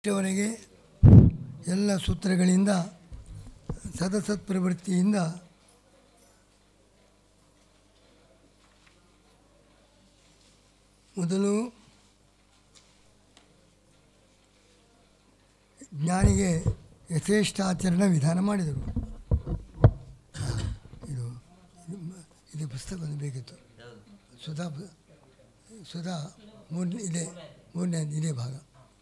ಇಷ್ಟವರೆಗೆ ಎಲ್ಲ ಸೂತ್ರಗಳಿಂದ ಸದಸತ್ ಪ್ರವೃತ್ತಿಯಿಂದ ಮೊದಲು ಜ್ಞಾನಿಗೆ ಯಥೇಷ್ಟಾಚರಣ ವಿಧಾನ ಮಾಡಿದರು ಇದು ಇದು ಮ- ಇದು ಪುಸ್ತಕ ಒಂದು ಬೇಕಿತ್ತು ಸುಧಾ ಪು- ಸುಧಾ ಮೂರನೇ ಇದೆ ಮೂರನೇ ಇದೇ ಭಾಗ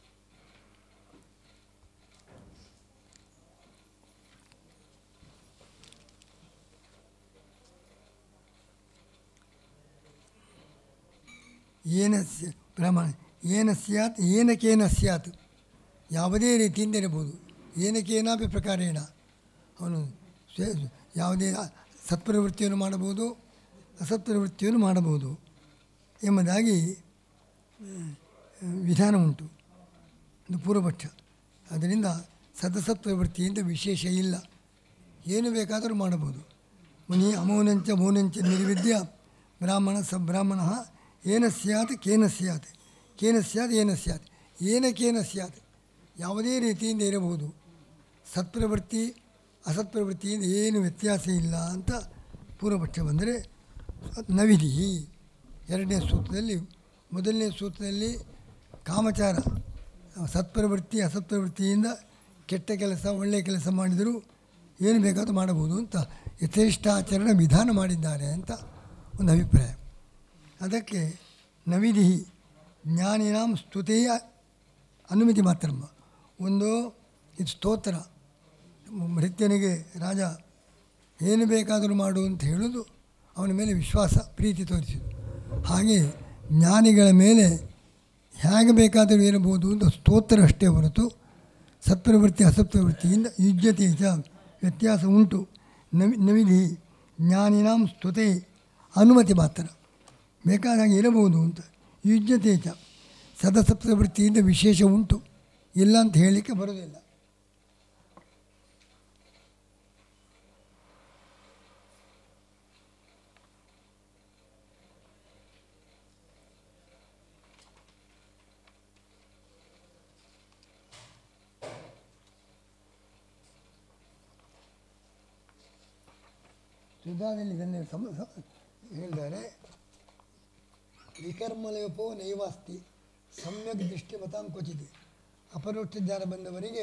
ಏನ ಸ್ಯ- ಪ್ರಮಾಣ ಏನ ಸ್ಯಾತ್ ಏನಕೇನ ಸ್ಯಾತ್ ಯಾವುದೇ ರೀತಿಯಿಂದ ಇರಬಹುದು ಏನಕೇನಾಪಿ ಪ್ರಕಾರೇಣ ಅವನು ಸ್ವೇ- ಯಾವುದೇ ಸತ್ಪ್ರವೃತ್ತಿಯನ್ನು ಮಾಡಬಹುದು ಅಸತ್ಪ್ರವೃತ್ತಿಯನ್ನು ಮಾಡಬಹುದು ಎಂಬುದಾಗಿ ಆ, ವಿಧಾನ ಉಂಟು ಇದು ಪೂರ್ವಪಕ್ಷ ಅದರಿಂದ ಸದಸತ್ ಪ್ರವೃತ್ತಿಯಿಂದ ವಿಶೇಷ ಇಲ್ಲ ಏನು ಬೇಕಾದರೂ ಮಾಡಬಹುದು ಮುನಿ ಅಮೌನಂಚ ಮೌನಂಚ ನಿರ್ವಿದ್ಯ ಬ್ರಾಹ್ಮಣ ಸಬ್ರಾಹ್ಮಣ ಏನ ಸ್ಯಾತ್ ಕೇನ ಸ್ಯಾತ್ ಕೇನ ಸ್ಯಾತ್ ಏನ ಸ್ಯಾತ್ ಏನಕೇನ ಸ್ಯಾತ್ ಯಾವುದೇ ರೀತಿಯಿಂದ ಇರಬಹುದು ಸತ್ಪ್ರವೃತ್ತಿ ಅಸತ್ಪ್ರವೃತ್ತಿಯಿಂದ ಏನು ವ್ಯತ್ಯಾಸ ಇಲ್ಲ ಅಂತ ಪೂರ್ವಪಕ್ಷ ಬಂದರೆ ನವಿಧಿ ಎರಡನೇ ಸೂತ್ರದಲ್ಲಿ ಮೊದಲನೇ ಸೂತ್ರದಲ್ಲಿ ಕಾಮಚಾರ ಸತ್ಪ್ರವೃತ್ತಿ ಅಸತ್ಪ್ರವೃತ್ತಿಯಿಂದ ಕೆಟ್ಟ ಕೆಲಸ ಒಳ್ಳೆಯ ಕೆಲಸ ಮಾಡಿದರೂ ಏನು ಬೇಕಾದರೂ ಮಾಡಬಹುದು ಅಂತ ಯಥೇಷ್ಟಾಚರಣ ವಿಧಾನ ಮಾಡಿದ್ದಾರೆ ಅಂತ ಒಂದು ಅಭಿಪ್ರಾಯ ಅದಕ್ಕೆ ನವಿಧಿ ಜ್ಞಾನಿನಾಂ ಸ್ತುತೆಯ ಅನುಮತಿ ಮಾತ್ರ ಒಂದು ಇದು ಸ್ತೋತ್ರ ಮೃತ್ಯನಿಗೆ ರಾಜ ಏನು ಬೇಕಾದರೂ ಮಾಡು ಅಂತ ಹೇಳೋದು ಅವನ ಮೇಲೆ ವಿಶ್ವಾಸ ಪ್ರೀತಿ ತೋರಿಸಿತು ಹಾಗೆ ಜ್ಞಾನಿಗಳ ಮೇಲೆ ಹೇಗೆ ಬೇಕಾದರೂ ಇರಬಹುದು ಅಂತ ಸ್ತೋತ್ರ ಅಷ್ಟೇ ಹೊರತು ಸತ್ಪ್ರವೃತ್ತಿ ಅಸತ್ಪ್ರವೃತ್ತಿಯಿಂದ ಯುಜ್ಯತೆ ಚ ವ್ಯತ್ಯಾಸ ಉಂಟು ನವಿ ನವಿಧಿ ಜ್ಞಾನಿನಾಂ ಸ್ತುತೆ ಅನುಮತಿ ಮಾತ್ರ ಬೇಕಾದಾಗ ಇರಬಹುದು ಅಂತ ಯುಜ್ಯತೆ ಚ ಸದಸಪ್ರವೃತ್ತಿಯಿಂದ ವಿಶೇಷ ಉಂಟು ಇಲ್ಲ ಅಂತ ಹೇಳಲಿಕ್ಕೆ ಬರೋದಿಲ್ಲ ಸುಧಾದಲ್ಲಿ ಇದನ್ನೇ ಸಮ ಸ- ಹೇಳಿದ್ದಾರೆ ವಿಕರ್ಮಲೇಪೋ ನೈವಾಸ್ತಿ ಸಮ್ಯಕ್ ದೃಷ್ಟಿಮತಾಂ ಕ್ವಚಿತ್ ಅಪರೋಕ್ಷ ಜ್ಞಾನ ಬಂದವರಿಗೆ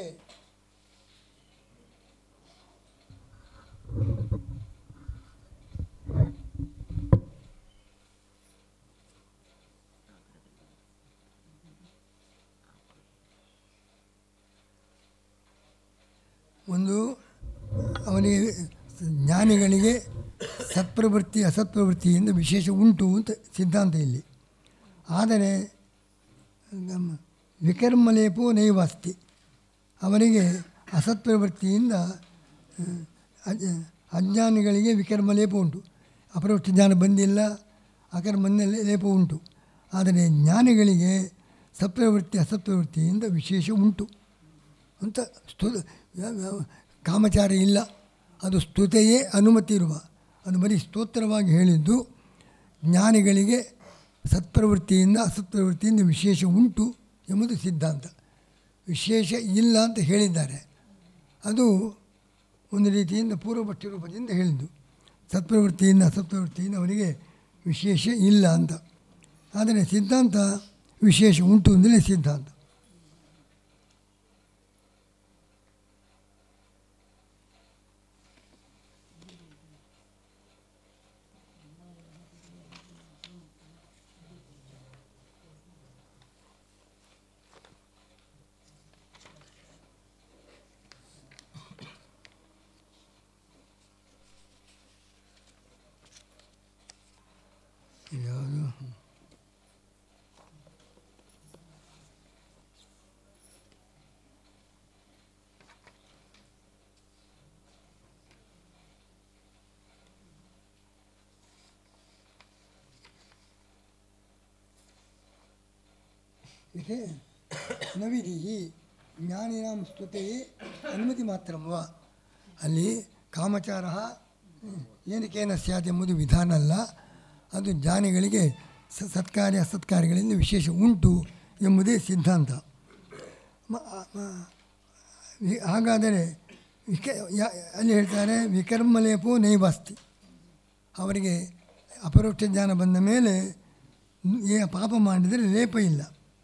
ಒಂದು ಅವನಿಗೆ ಜ್ಞಾನಿಗಳಿಗೆ ಸತ್ಪ್ರವೃತ್ತಿ ಅಸತ್ಪ್ರವೃತ್ತಿಯಿಂದ ವಿಶೇಷ ಉಂಟು ಅಂತ ಸಿದ್ಧಾಂತ ಇಲ್ಲಿ ಆದರೆ ನಮ್ಮ ವಿಕರ್ಮಲೇಪೋ ನೈವಾಸ್ತಿ ಅವರಿಗೆ ಅಸತ್ಪ್ರವೃತ್ತಿಯಿಂದ ಆ, ಅಜ ಅಜ್ಞಾನಿಗಳಿಗೆ ವಿಕರ್ಮಲೇಪ ಉಂಟು ಅಪರೋಕ್ಷ ಜ್ಞಾನ ಬಂದಿಲ್ಲ ಅಕರ್ಮನ್ಯ ಲೇಪ ಉಂಟು ಆದರೆ ಜ್ಞಾನಿಗಳಿಗೆ ಸತ್ಪ್ರವೃತ್ತಿ ಅಸತ್ಪ್ರವೃತ್ತಿಯಿಂದ ವಿಶೇಷ ಉಂಟು ಅಂತ ಸ್ತು ಯಾವ- ಯಾವ- ಕಾಮಚಾರ ಇಲ್ಲ ಅದು ಸ್ತುತೆಯೇ ಅನುಮತಿ ಇರುವ ಅದು ಬರೀ ಸ್ತೋತ್ರವಾಗಿ ಹೇಳಿದ್ದು ಜ್ಞಾನಿಗಳಿಗೆ ಸತ್ಪ್ರವೃತ್ತಿಯಿಂದ ಅಸತ್ಪ್ರವೃತ್ತಿಯಿಂದ ವಿಶೇಷ ಉಂಟು ಎಂಬುದು ಸಿದ್ಧಾಂತ ವಿಶೇಷ ಇಲ್ಲ ಅಂತ ಹೇಳಿದ್ದಾರೆ ಅದು ಒಂದು ರೀತಿಯಿಂದ ಪೂರ್ವಪಕ್ಷ ರೂಪದಿಂದ ಹೇಳಿದ್ದು ಸತ್ಪ್ರವೃತ್ತಿಯಿಂದ ಅಸತ್ಪ್ರವೃತ್ತಿಯಿಂದ ಅವರಿಗೆ ವಿಶೇಷ ಇಲ್ಲ ಅಂತ ಆದರೆ ಸಿದ್ಧಾಂತ ವಿಶೇಷ ಉಂಟು ಅಂದರೆ ಸಿದ್ಧಾಂತ ಯಾವುದು ಇದೆ ನವಿಧಿ ಜ್ಞಾನಿನಾಂ ಸ್ತುತೆ ಅನುಮತಿ ಮಾತ್ರವ ಅಲ್ಲಿ ಕಾಮಚಾರ ಏನಕ್ಕೇನ ಸ್ಯಾತ್ ಎಂಬುದು ವಿಧಾನ ಅಲ್ಲ ಅದು ಜ್ಞಾನಿಗಳಿಗೆ ಸ ಸತ್ಕಾರ್ಯ ಅಸತ್ಕಾರ್ಯಗಳಿಂದ ವಿಶೇಷ ಉಂಟು ಎಂಬುದೇ ಸಿದ್ಧಾಂತ ಮ- ಮ- ವಿ- ಹಾಗಾದರೆ ವಿಕ ಯಾ- ಅಲ್ಲಿ ಹೇಳ್ತಾರೆ ವಿಕರ್ಮಲೇಪೋ ನೈವಾಸ್ತಿ ಅವರಿಗೆ ಅಪರೋಕ್ಷ ಜ್ಞಾನ ಬಂದ ಮೇಲೆ ಏ ಪಾಪ ಮಾಡಿದರೆ ಲೇಪ ಇಲ್ಲ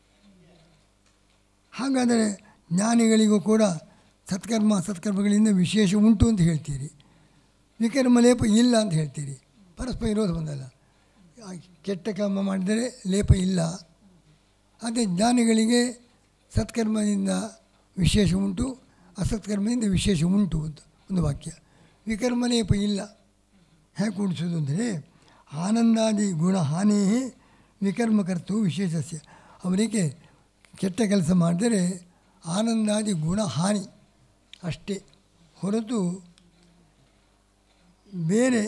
ಹಾಗಾದರೆ ಜ್ಞಾನಿಗಳಿಗೂ ಕೂಡ ಸತ್ಕರ್ಮ ಸತ್ಕರ್ಮಗಳಿಂದ ವಿಶೇಷ ಉಂಟು ಅಂತ ಹೇಳ್ತೀರಿ ವಿಕರ್ಮ ಲೇಪ ಇಲ್ಲ ಅಂತ ಹೇಳ್ತೀರಿ ಪರಸ್ಪರ ವಿರೋಧ ಬಂದಲ್ಲ ಆ ಕೆಟ್ಟ ಕರ್ಮ ಮಾಡಿದರೆ ಲೇಪ ಇಲ್ಲ ಅದೇ ಜ್ಞಾನಿಗಳಿಗೆ ಸತ್ಕರ್ಮದಿಂದ ವಿಶೇಷ ಉಂಟು ಅಸತ್ಕರ್ಮದಿಂದ ವಿಶೇಷ ಉಂಟು ಅಂತ ಒಂದು ವಾಕ್ಯ ವಿಕರ್ಮ ಲೇಪ ಇಲ್ಲ ಹೇಗೆ ಕೂಡಿಸೋದು ಅಂದರೆ ಆನಂದಾದಿ ಗುಣ ಹಾನಿ ವಿಕರ್ಮಕರ್ತು ವಿಶೇಷಸ್ಯ ಅವರಿಗೆ ಕೆಟ್ಟ ಕೆಲಸ ಮಾಡಿದರೆ ಆನಂದಾದಿ ಗುಣ ಹಾನಿ ಅಷ್ಟೇ ಹೊರತು ಬೇರೆ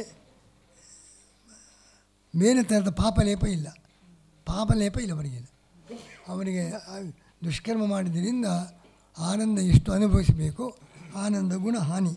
ಬೇರೆ ಥರದ ಪಾಪಲೇಪ ಇಲ್ಲ ಪಾಪಲೇಪ ಇಲ್ಲ ಅವರಿಗಿಲ್ಲ ಅವರಿಗೆ ಆ ದುಷ್ಕರ್ಮ ಮಾಡಿದ್ದರಿಂದ ಆನಂದ ಎಷ್ಟು ಅನುಭವಿಸಬೇಕು ಆನಂದ ಗುಣ ಹಾನಿ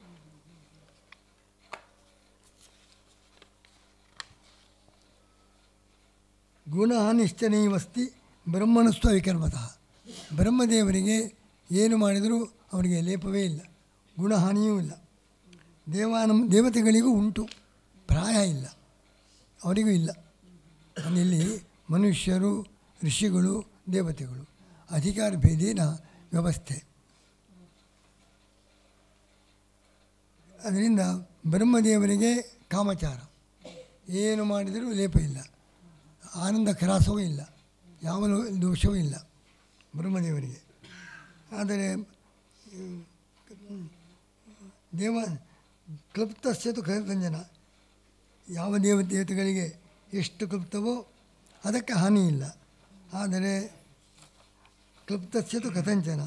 ಗುಣಹಾನಿಶ್ಚನೀಯವಸ್ತಿ ಬ್ರಹ್ಮಣಸ್ವ ವಿಕರ್ಮತಃ ಬ್ರಹ್ಮದೇವರಿಗೆ ಏನು ಮಾಡಿದರೂ ಅವರಿಗೆ ಲೇಪವೇ ಇಲ್ಲ ಗುಣಹಾನಿಯೂ ಇಲ್ಲ ದೇವಾನ ದೇವತೆಗಳಿಗೂ ಉಂಟು ಪ್ರಾಯ ಇಲ್ಲ ಅವರಿಗೂ ಇಲ್ಲ ಅಲ್ಲಿ ಮನುಷ್ಯರು ಋಷಿಗಳು ದೇವತೆಗಳು ಅಧಿಕಾರ ಭೇದೇನ ವ್ಯವಸ್ಥೆ ಅದರಿಂದ ಬ್ರಹ್ಮದೇವರಿಗೆ ಕಾಮಚಾರ ಏನು ಮಾಡಿದರೂ ಲೇಪ ಇಲ್ಲ ಆನಂದ ಕ್ರಾಸವೂ ಇಲ್ಲ ಯಾವ ಲೋ- ದೋಷವೂ ಇಲ್ಲ ಬ್ರಹ್ಮದೇವರಿಗೆ ಆದರೆ ಹ್ಮ್, ದೇವ ಕ್ಲುಪ್ತಸ್ಯತು ಕೃತಂಜನ ಯಾವ ದೇವ ದೇವತೆಗಳಿಗೆ ಎಷ್ಟು ಕ್ಲುಪ್ತವೋ ಅದಕ್ಕೆ ಹಾನಿ ಇಲ್ಲ ಆದರೆ ಕ್ಲುಪ್ತಸ್ಯತು ಕಥಂಚನ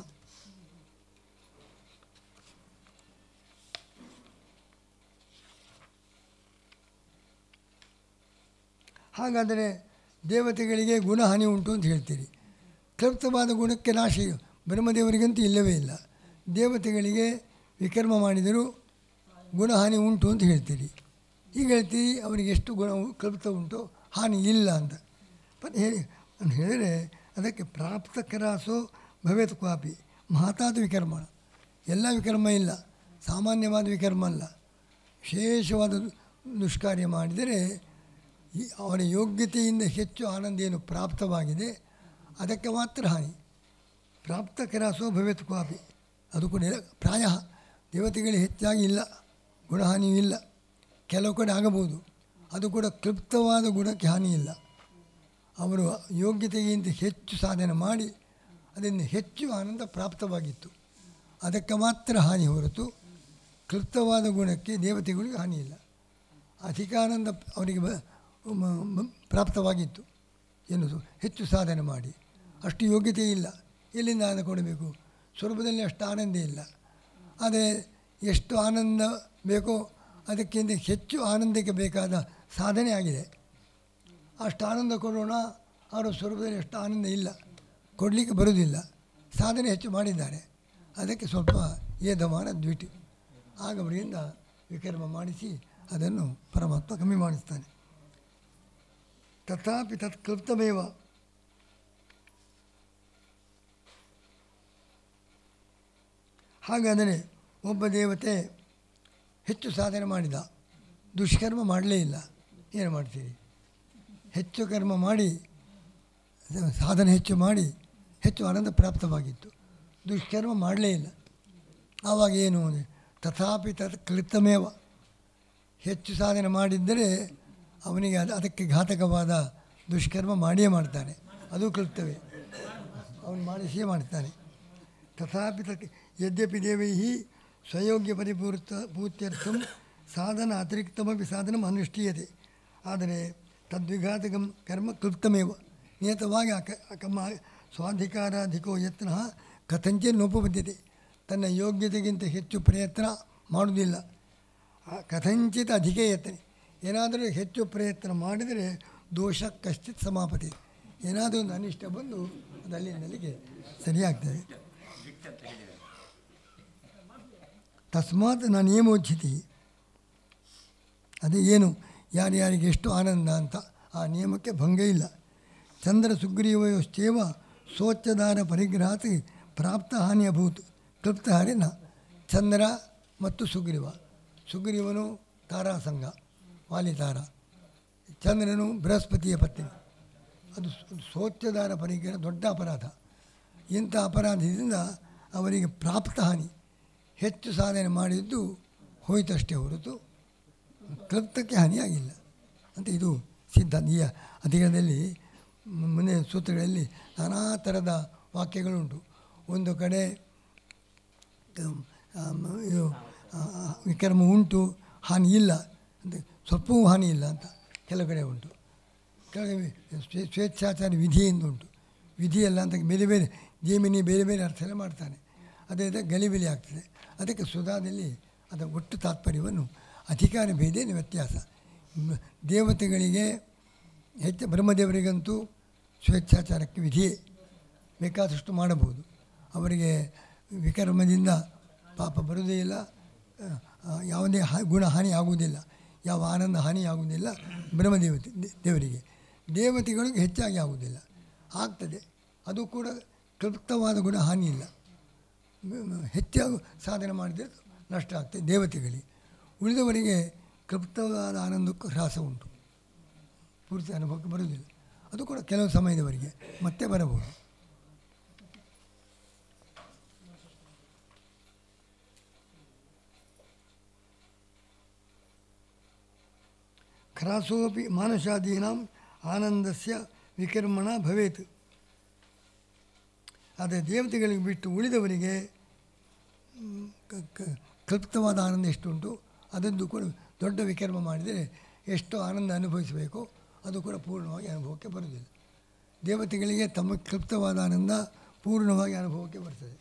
ಹಾಗಾದರೆ ದೇವತೆಗಳಿಗೆ ಗುಣಹಾನಿ ಉಂಟು ಅಂತ ಹೇಳ್ತೀರಿ ಕ್ಲುಪ್ತವಾದ ಗುಣಕ್ಕೆ ನಾಶ ಬ್ರಹ್ಮದೇವರಿಗಂತೂ ಇಲ್ಲವೇ ಇಲ್ಲ ದೇವತೆಗಳಿಗೆ ವಿಕರ್ಮ ಮಾಡಿದರೂ ಗುಣಹಾನಿ ಉಂಟು ಅಂತ ಹೇಳ್ತೀರಿ ಈಗ ಹೇಳ್ತೀರಿ ಅವರಿಗೆ ಎಷ್ಟು ಗುಣ ಉ- ಕ್ಲುಪ್ತ ಉಂಟು ಹಾನಿ ಇಲ್ಲ ಅಂತ ಮತ್ತೆ ಹೇಳಿ ಅಂತ ಹೇಳಿದರೆ ಅದಕ್ಕೆ ಪ್ರಾಪ್ತಕರಾಸೋ ಭವೇತ್ ಕ್ವಾಪಿ ಮಹತಾದ ವಿಕರ್ಮ ಎಲ್ಲ ವಿಕರ್ಮ ಇಲ್ಲ ಸಾಮಾನ್ಯವಾದ ವಿಕರ್ಮ ಅಲ್ಲ ವಿಶೇಷವಾದ ದುಷ್ಕಾರ್ಯ ಮಾಡಿದರೆ ಈ ಅವನ ಯೋಗ್ಯತೆಯಿಂದ ಹೆಚ್ಚು ಆನಂದ ಏನು ಪ್ರಾಪ್ತವಾಗಿದೆ ಅದಕ್ಕೆ ಮಾತ್ರ ಹಾನಿ ಪ್ರಾಪ್ತಕರಾಸೋ ಭವೇತ್ ಕ್ವಾಪಿ ಅದು ಕೂಡ ಇಲ್ಲ. ಪ್ರಾಯ ದೇವತೆಗಳಿಗೆ ಹೆಚ್ಚಾಗಿ ಇಲ್ಲ ಗುಣಹಾನಿಯೂ ಇಲ್ಲ ಕೆಲವು ಕಡೆ ಆಗಬಹುದು ಅದು ಕೂಡ ಕ್ಲುಪ್ತವಾದ ಗುಣಕ್ಕೆ ಹಾನಿ ಇಲ್ಲ ಅವರು ಯೋಗ್ಯತೆಗಿಂತ ಹೆಚ್ಚು ಸಾಧನೆ ಮಾಡಿ ಅದರಿಂದ ಹೆಚ್ಚು ಆನಂದ ಪ್ರಾಪ್ತವಾಗಿತ್ತು ಅದಕ್ಕೆ ಮಾತ್ರ ಹಾನಿ ಹೊರತು ಕ್ಲುಪ್ತವಾದ ಗುಣಕ್ಕೆ ದೇವತೆಗಳಿಗೆ ಹಾನಿ ಇಲ್ಲ ಅಧಿಕಾನಂದ ಅವರಿಗೆ ಬ- ಮ- ಮ- ಪ್ರಾಪ್ತವಾಗಿತ್ತು ಎನ್ನುವುದು ಹೆಚ್ಚು ಸಾಧನೆ ಮಾಡಿ ಅಷ್ಟು ಯೋಗ್ಯತೆ ಇಲ್ಲ ಎಲ್ಲಿಂದ ಆನಂದ ಕೊಡಬೇಕು ಸ್ವರೂಪದಲ್ಲಿ ಅಷ್ಟು ಆನಂದ ಇಲ್ಲ ಆದರೆ ಎಷ್ಟು ಆನಂದ ಬೇಕೋ ಅದಕ್ಕಿಂತ ಹೆಚ್ಚು ಆನಂದಕ್ಕೆ ಬೇಕಾದ ಸಾಧನೆ ಆಗಿದೆ ಅಷ್ಟು ಆನಂದ ಕೊಡೋಣ ಅವರ ಸ್ವರೂಪದಲ್ಲಿ ಅಷ್ಟು ಆನಂದ ಇಲ್ಲ ಕೊಡಲಿಕ್ಕೆ ಬರುವುದಿಲ್ಲ ಸಾಧನೆ ಹೆಚ್ಚು ಮಾಡಿದ್ದಾರೆ ಅದಕ್ಕೆ ಸ್ವಲ್ಪ ಏಧಮಾನ ದ್ವಿಟಿ ಆಗ ಅವರಿಂದ ವಿಕರ್ಮ ಮಾಡಿಸಿ ಅದನ್ನು ಪರಮಾತ್ಮ ಕಮ್ಮಿ ಮಾಡಿಸ್ತಾನೆ ತಥಾಪಿ ತತ್ ಕ್ಲುಪ್ತಮೇವ ಹಾಗಾದರೆ ಒಬ್ಬ ದೇವತೆ ಹೆಚ್ಚು ಸಾಧನೆ ಮಾಡಿದ ದುಷ್ಕರ್ಮ ಮಾಡಲೇ ಇಲ್ಲ ಏನು ಮಾಡ್ತೀರಿ ಹೆಚ್ಚು ಕರ್ಮ ಮಾಡಿ ಸಾಧನೆ ಹೆಚ್ಚು ಮಾಡಿ ಹೆಚ್ಚು ಆನಂದ ಪ್ರಾಪ್ತವಾಗಿತ್ತು ದುಷ್ಕರ್ಮ ಮಾಡಲೇ ಇಲ್ಲ ಆವಾಗ ಏನು ಅಂದರೆ ತಥಾಪಿ ತತ್ ಕೃತಮೇವ ಹೆಚ್ಚು ಸಾಧನೆ ಮಾಡಿದ್ದರೆ ಅವನಿಗೆ ಅದು ಅದಕ್ಕೆ ಘಾತಕವಾದ ದುಷ್ಕರ್ಮ ಮಾಡಿಯೇ ಮಾಡ್ತಾನೆ ಅದು ಕೃತ್ಯವೇ ಅವನು ಮಾಡಿಸಿಯೇ ಮಾಡ್ತಾನೆ ತಥಾಪಿ ತತ್ ಯದ್ಯಪಿ ದೇವೈ ಸ್ವಯೋಗ್ಯ ಪರಿಪೂರ್ತ ಪೂರ್ತ್ಯರ್ಥಂ ಸಾಧನ ಅತಿರಿಕ್ತಮಪಿ ಸಾಧನ ಅನುಷ್ಠೀಯತೆ ಆದರೆ ತದ್ವಿಘಾತಕಂ ಕರ್ಮ ಕೃಪ್ತಮೇವ ನಿಯತವಾಗಿ ಆ ಕ- ಆ ಕರ್ಮ ಸ್ವಾಧಿಕಾರಾಧಿಕೋ ಯತ್ನ ಕಥಂಚೆ ನೋಪಬದ್ಧತೆ ತನ್ನ ಯೋಗ್ಯತೆಗಿಂತ ಹೆಚ್ಚು ಪ್ರಯತ್ನ ಮಾಡುವುದಿಲ್ಲ ಆ ಕಥಂಚಿತ ಅಧಿಕ ಯತ್ನ ಏನಾದರೂ ಹೆಚ್ಚು ಪ್ರಯತ್ನ ಮಾಡಿದರೆ ದೋಷ ಕಶ್ಚಿತ್ ಸಮಾಪತಿ ಏನಾದರೂ ಒಂದು ಅನಿಷ್ಟ ಬಂದು ಅದು ಅಲ್ಲಿಂದಲ್ಲಿಗೆ ಸರಿಯಾಗ್ತದೆ ತಸ್ಮಾತ್ ನಾನು ನಿಯಮೋಚಿತಿ ಅದು ಏನು ಯಾರ್ಯಾರಿಗೆ ಎಷ್ಟು ಆನಂದ ಅಂತ ಆ ನಿಯಮಕ್ಕೆ ಭಂಗ ಇಲ್ಲ ಚಂದ್ರ ಸುಗ್ರೀವಯೋಶ್ಚೇವ ಸ್ವಚ್ಛದಾನ ಪರಿಗ್ರಹಾತ್ ಪ್ರಾಪ್ತ ಹಾನಿ ಅಭೂತ್ ಕ್ಲುಪ್ತ ಹಾನಿ ನ ಚಂದ್ರ ಮತ್ತು ಸುಗ್ರೀವ ಸುಗ್ರೀವನು ತಾರಾಸಂಗ ವಾಲಿತಾರ ಚಂದ್ರನು ಬೃಹಸ್ಪತಿಯ ಪತ್ನಿ ಅದು ಸೋ- ಸೋಚ್ಯದಾರ ಪರಿಕರ ದೊಡ್ಡ ಅಪರಾಧ ಇಂಥ ಅಪರಾಧದಿಂದ ಅವರಿಗೆ ಪ್ರಾಪ್ತ ಹಾನಿ ಹೆಚ್ಚು ಸಾಧನೆ ಮಾಡಿದ್ದು ಹೋಯಿತಷ್ಟೇ ಹೊರತು ಕ್ಲಪ್ತಕ್ಕೆ ಹಾನಿಯಾಗಿಲ್ಲ ಅಂತ ಇದು ಸಿದ್ಧಾಂತ ಈ ಅಧಿಕಾರದಲ್ಲಿ ಮುಂದೆ ಸೂತ್ರಗಳಲ್ಲಿ ನಾನಾ ಥರದ ವಾಕ್ಯಗಳುಂಟು ಒಂದು ಕಡೆ ಮ್, ಆ, ಮ- ಇದು ಆ, ವಿಕ್ರಮ ಉಂಟು ಹಾನಿ ಇಲ್ಲ ಅಂತ ಸ್ವಲ್ಪವೂ ಹಾನಿ ಇಲ್ಲ ಅಂತ ಕೆಲವು ಕಡೆ ಉಂಟು ಕೆಲವು ಸ್ವೇ ಸ್ವೇಚ್ಛಾಚಾರ ವಿಧಿ ಎಂದು ಉಂಟು ವಿಧಿಯಲ್ಲ ಅಂತ ಬೇರೆ ಬೇರೆ ಜೇಮಿನಿ ಬೇರೆ ಬೇರೆ ಅರ್ಥ ಎಲ್ಲ ಮಾಡ್ತಾನೆ ಅದೇ ರೀತಿ ಗಲಿಬಿಲಿ ಆಗ್ತದೆ ಅದಕ್ಕೆ ಸುಧಾದಲ್ಲಿ ಅದರ ಒಟ್ಟು ತಾತ್ಪರ್ಯವನ್ನು ಅಧಿಕಾರ ಭೇದೇನ ವ್ಯತ್ಯಾಸ ಮ್, ದೇವತೆಗಳಿಗೆ ಹೆಚ್ಚು ಬ್ರಹ್ಮದೇವರಿಗಂತೂ ಸ್ವೇಚ್ಛಾಚಾರಕ್ಕೆ ವಿಧಿಯೇ ಬೇಕಾದಷ್ಟು ಮಾಡಬಹುದು ಅವರಿಗೆ ವಿಕರ್ಮದಿಂದ ಪಾಪ ಬರುವುದೇ ಇಲ್ಲ ಆ, ಆ, ಯಾವುದೇ ಹಾ ಗುಣ ಹಾನಿ ಆಗುವುದಿಲ್ಲ ಯಾವ ಆನಂದ ಹಾನಿ ಆಗುವುದಿಲ್ಲ ಬ್ರಹ್ಮದೇವತೆ ದೇ- ದೇವರಿಗೆ ದೇವತೆಗಳಿಗೆ ಹೆಚ್ಚಾಗಿ ಆಗುವುದಿಲ್ಲ ಆಗ್ತದೆ ಅದು ಕೂಡ ಕ್ಲುಪ್ತವಾದ ಗುಣ ಹಾನಿ ಇಲ್ಲ ಮ್- ಮ್- ಹೆಚ್ಚಾಗಿ ಸಾಧನೆ ಮಾಡಿದರೆ ನಷ್ಟ ಆಗ್ತದೆ ದೇವತೆಗಳಿಗೆ ಉಳಿದವರಿಗೆ ಕ್ಲುಪ್ತವಾದ ಆನಂದಕ್ಕೂ ಹ್ರಾಸ ಉಂಟು ಪೂರ್ತಿ ಅನುಭವಕ್ಕೆ ಬರುವುದಿಲ್ಲ ಅದು ಕೂಡ ಕೆಲವು ಸಮಯದವರೆಗೆ ಮತ್ತೆ ಬರಬಹುದು ಖರಾಸೋಪಿ ಮಾನಸಾದೀನಾಂ ಆನಂದಸ್ಯ ವಿಕರ್ಮಣ ಭವೇತ್ ಆದರೆ ದೇವತೆಗಳಿಗೆ ಬಿಟ್ಟು ಉಳಿದವರಿಗೆ ಮ್, ಕ- ಕ- ಕಲ್ಪಿತವಾದ ಆನಂದ ಎಷ್ಟುಂಟು ಅದನ್ನು ಕೂಡ ದೊಡ್ಡ ವಿಕರ್ಮ ಮಾಡಿದರೆ ಎಷ್ಟು ಆನಂದ ಅನುಭವಿಸಬೇಕೋ ಅದು ಕೂಡ ಪೂರ್ಣವಾಗಿ ಅನುಭವಕ್ಕೆ ಬರುವುದಿಲ್ಲ ದೇವತೆಗಳಿಗೆ ತಮ್ಮ ಕ್ಲುಪ್ತವಾದ ಆನಂದ ಪೂರ್ಣವಾಗಿ ಅನುಭವಕ್ಕೆ ಬರ್ತದೆ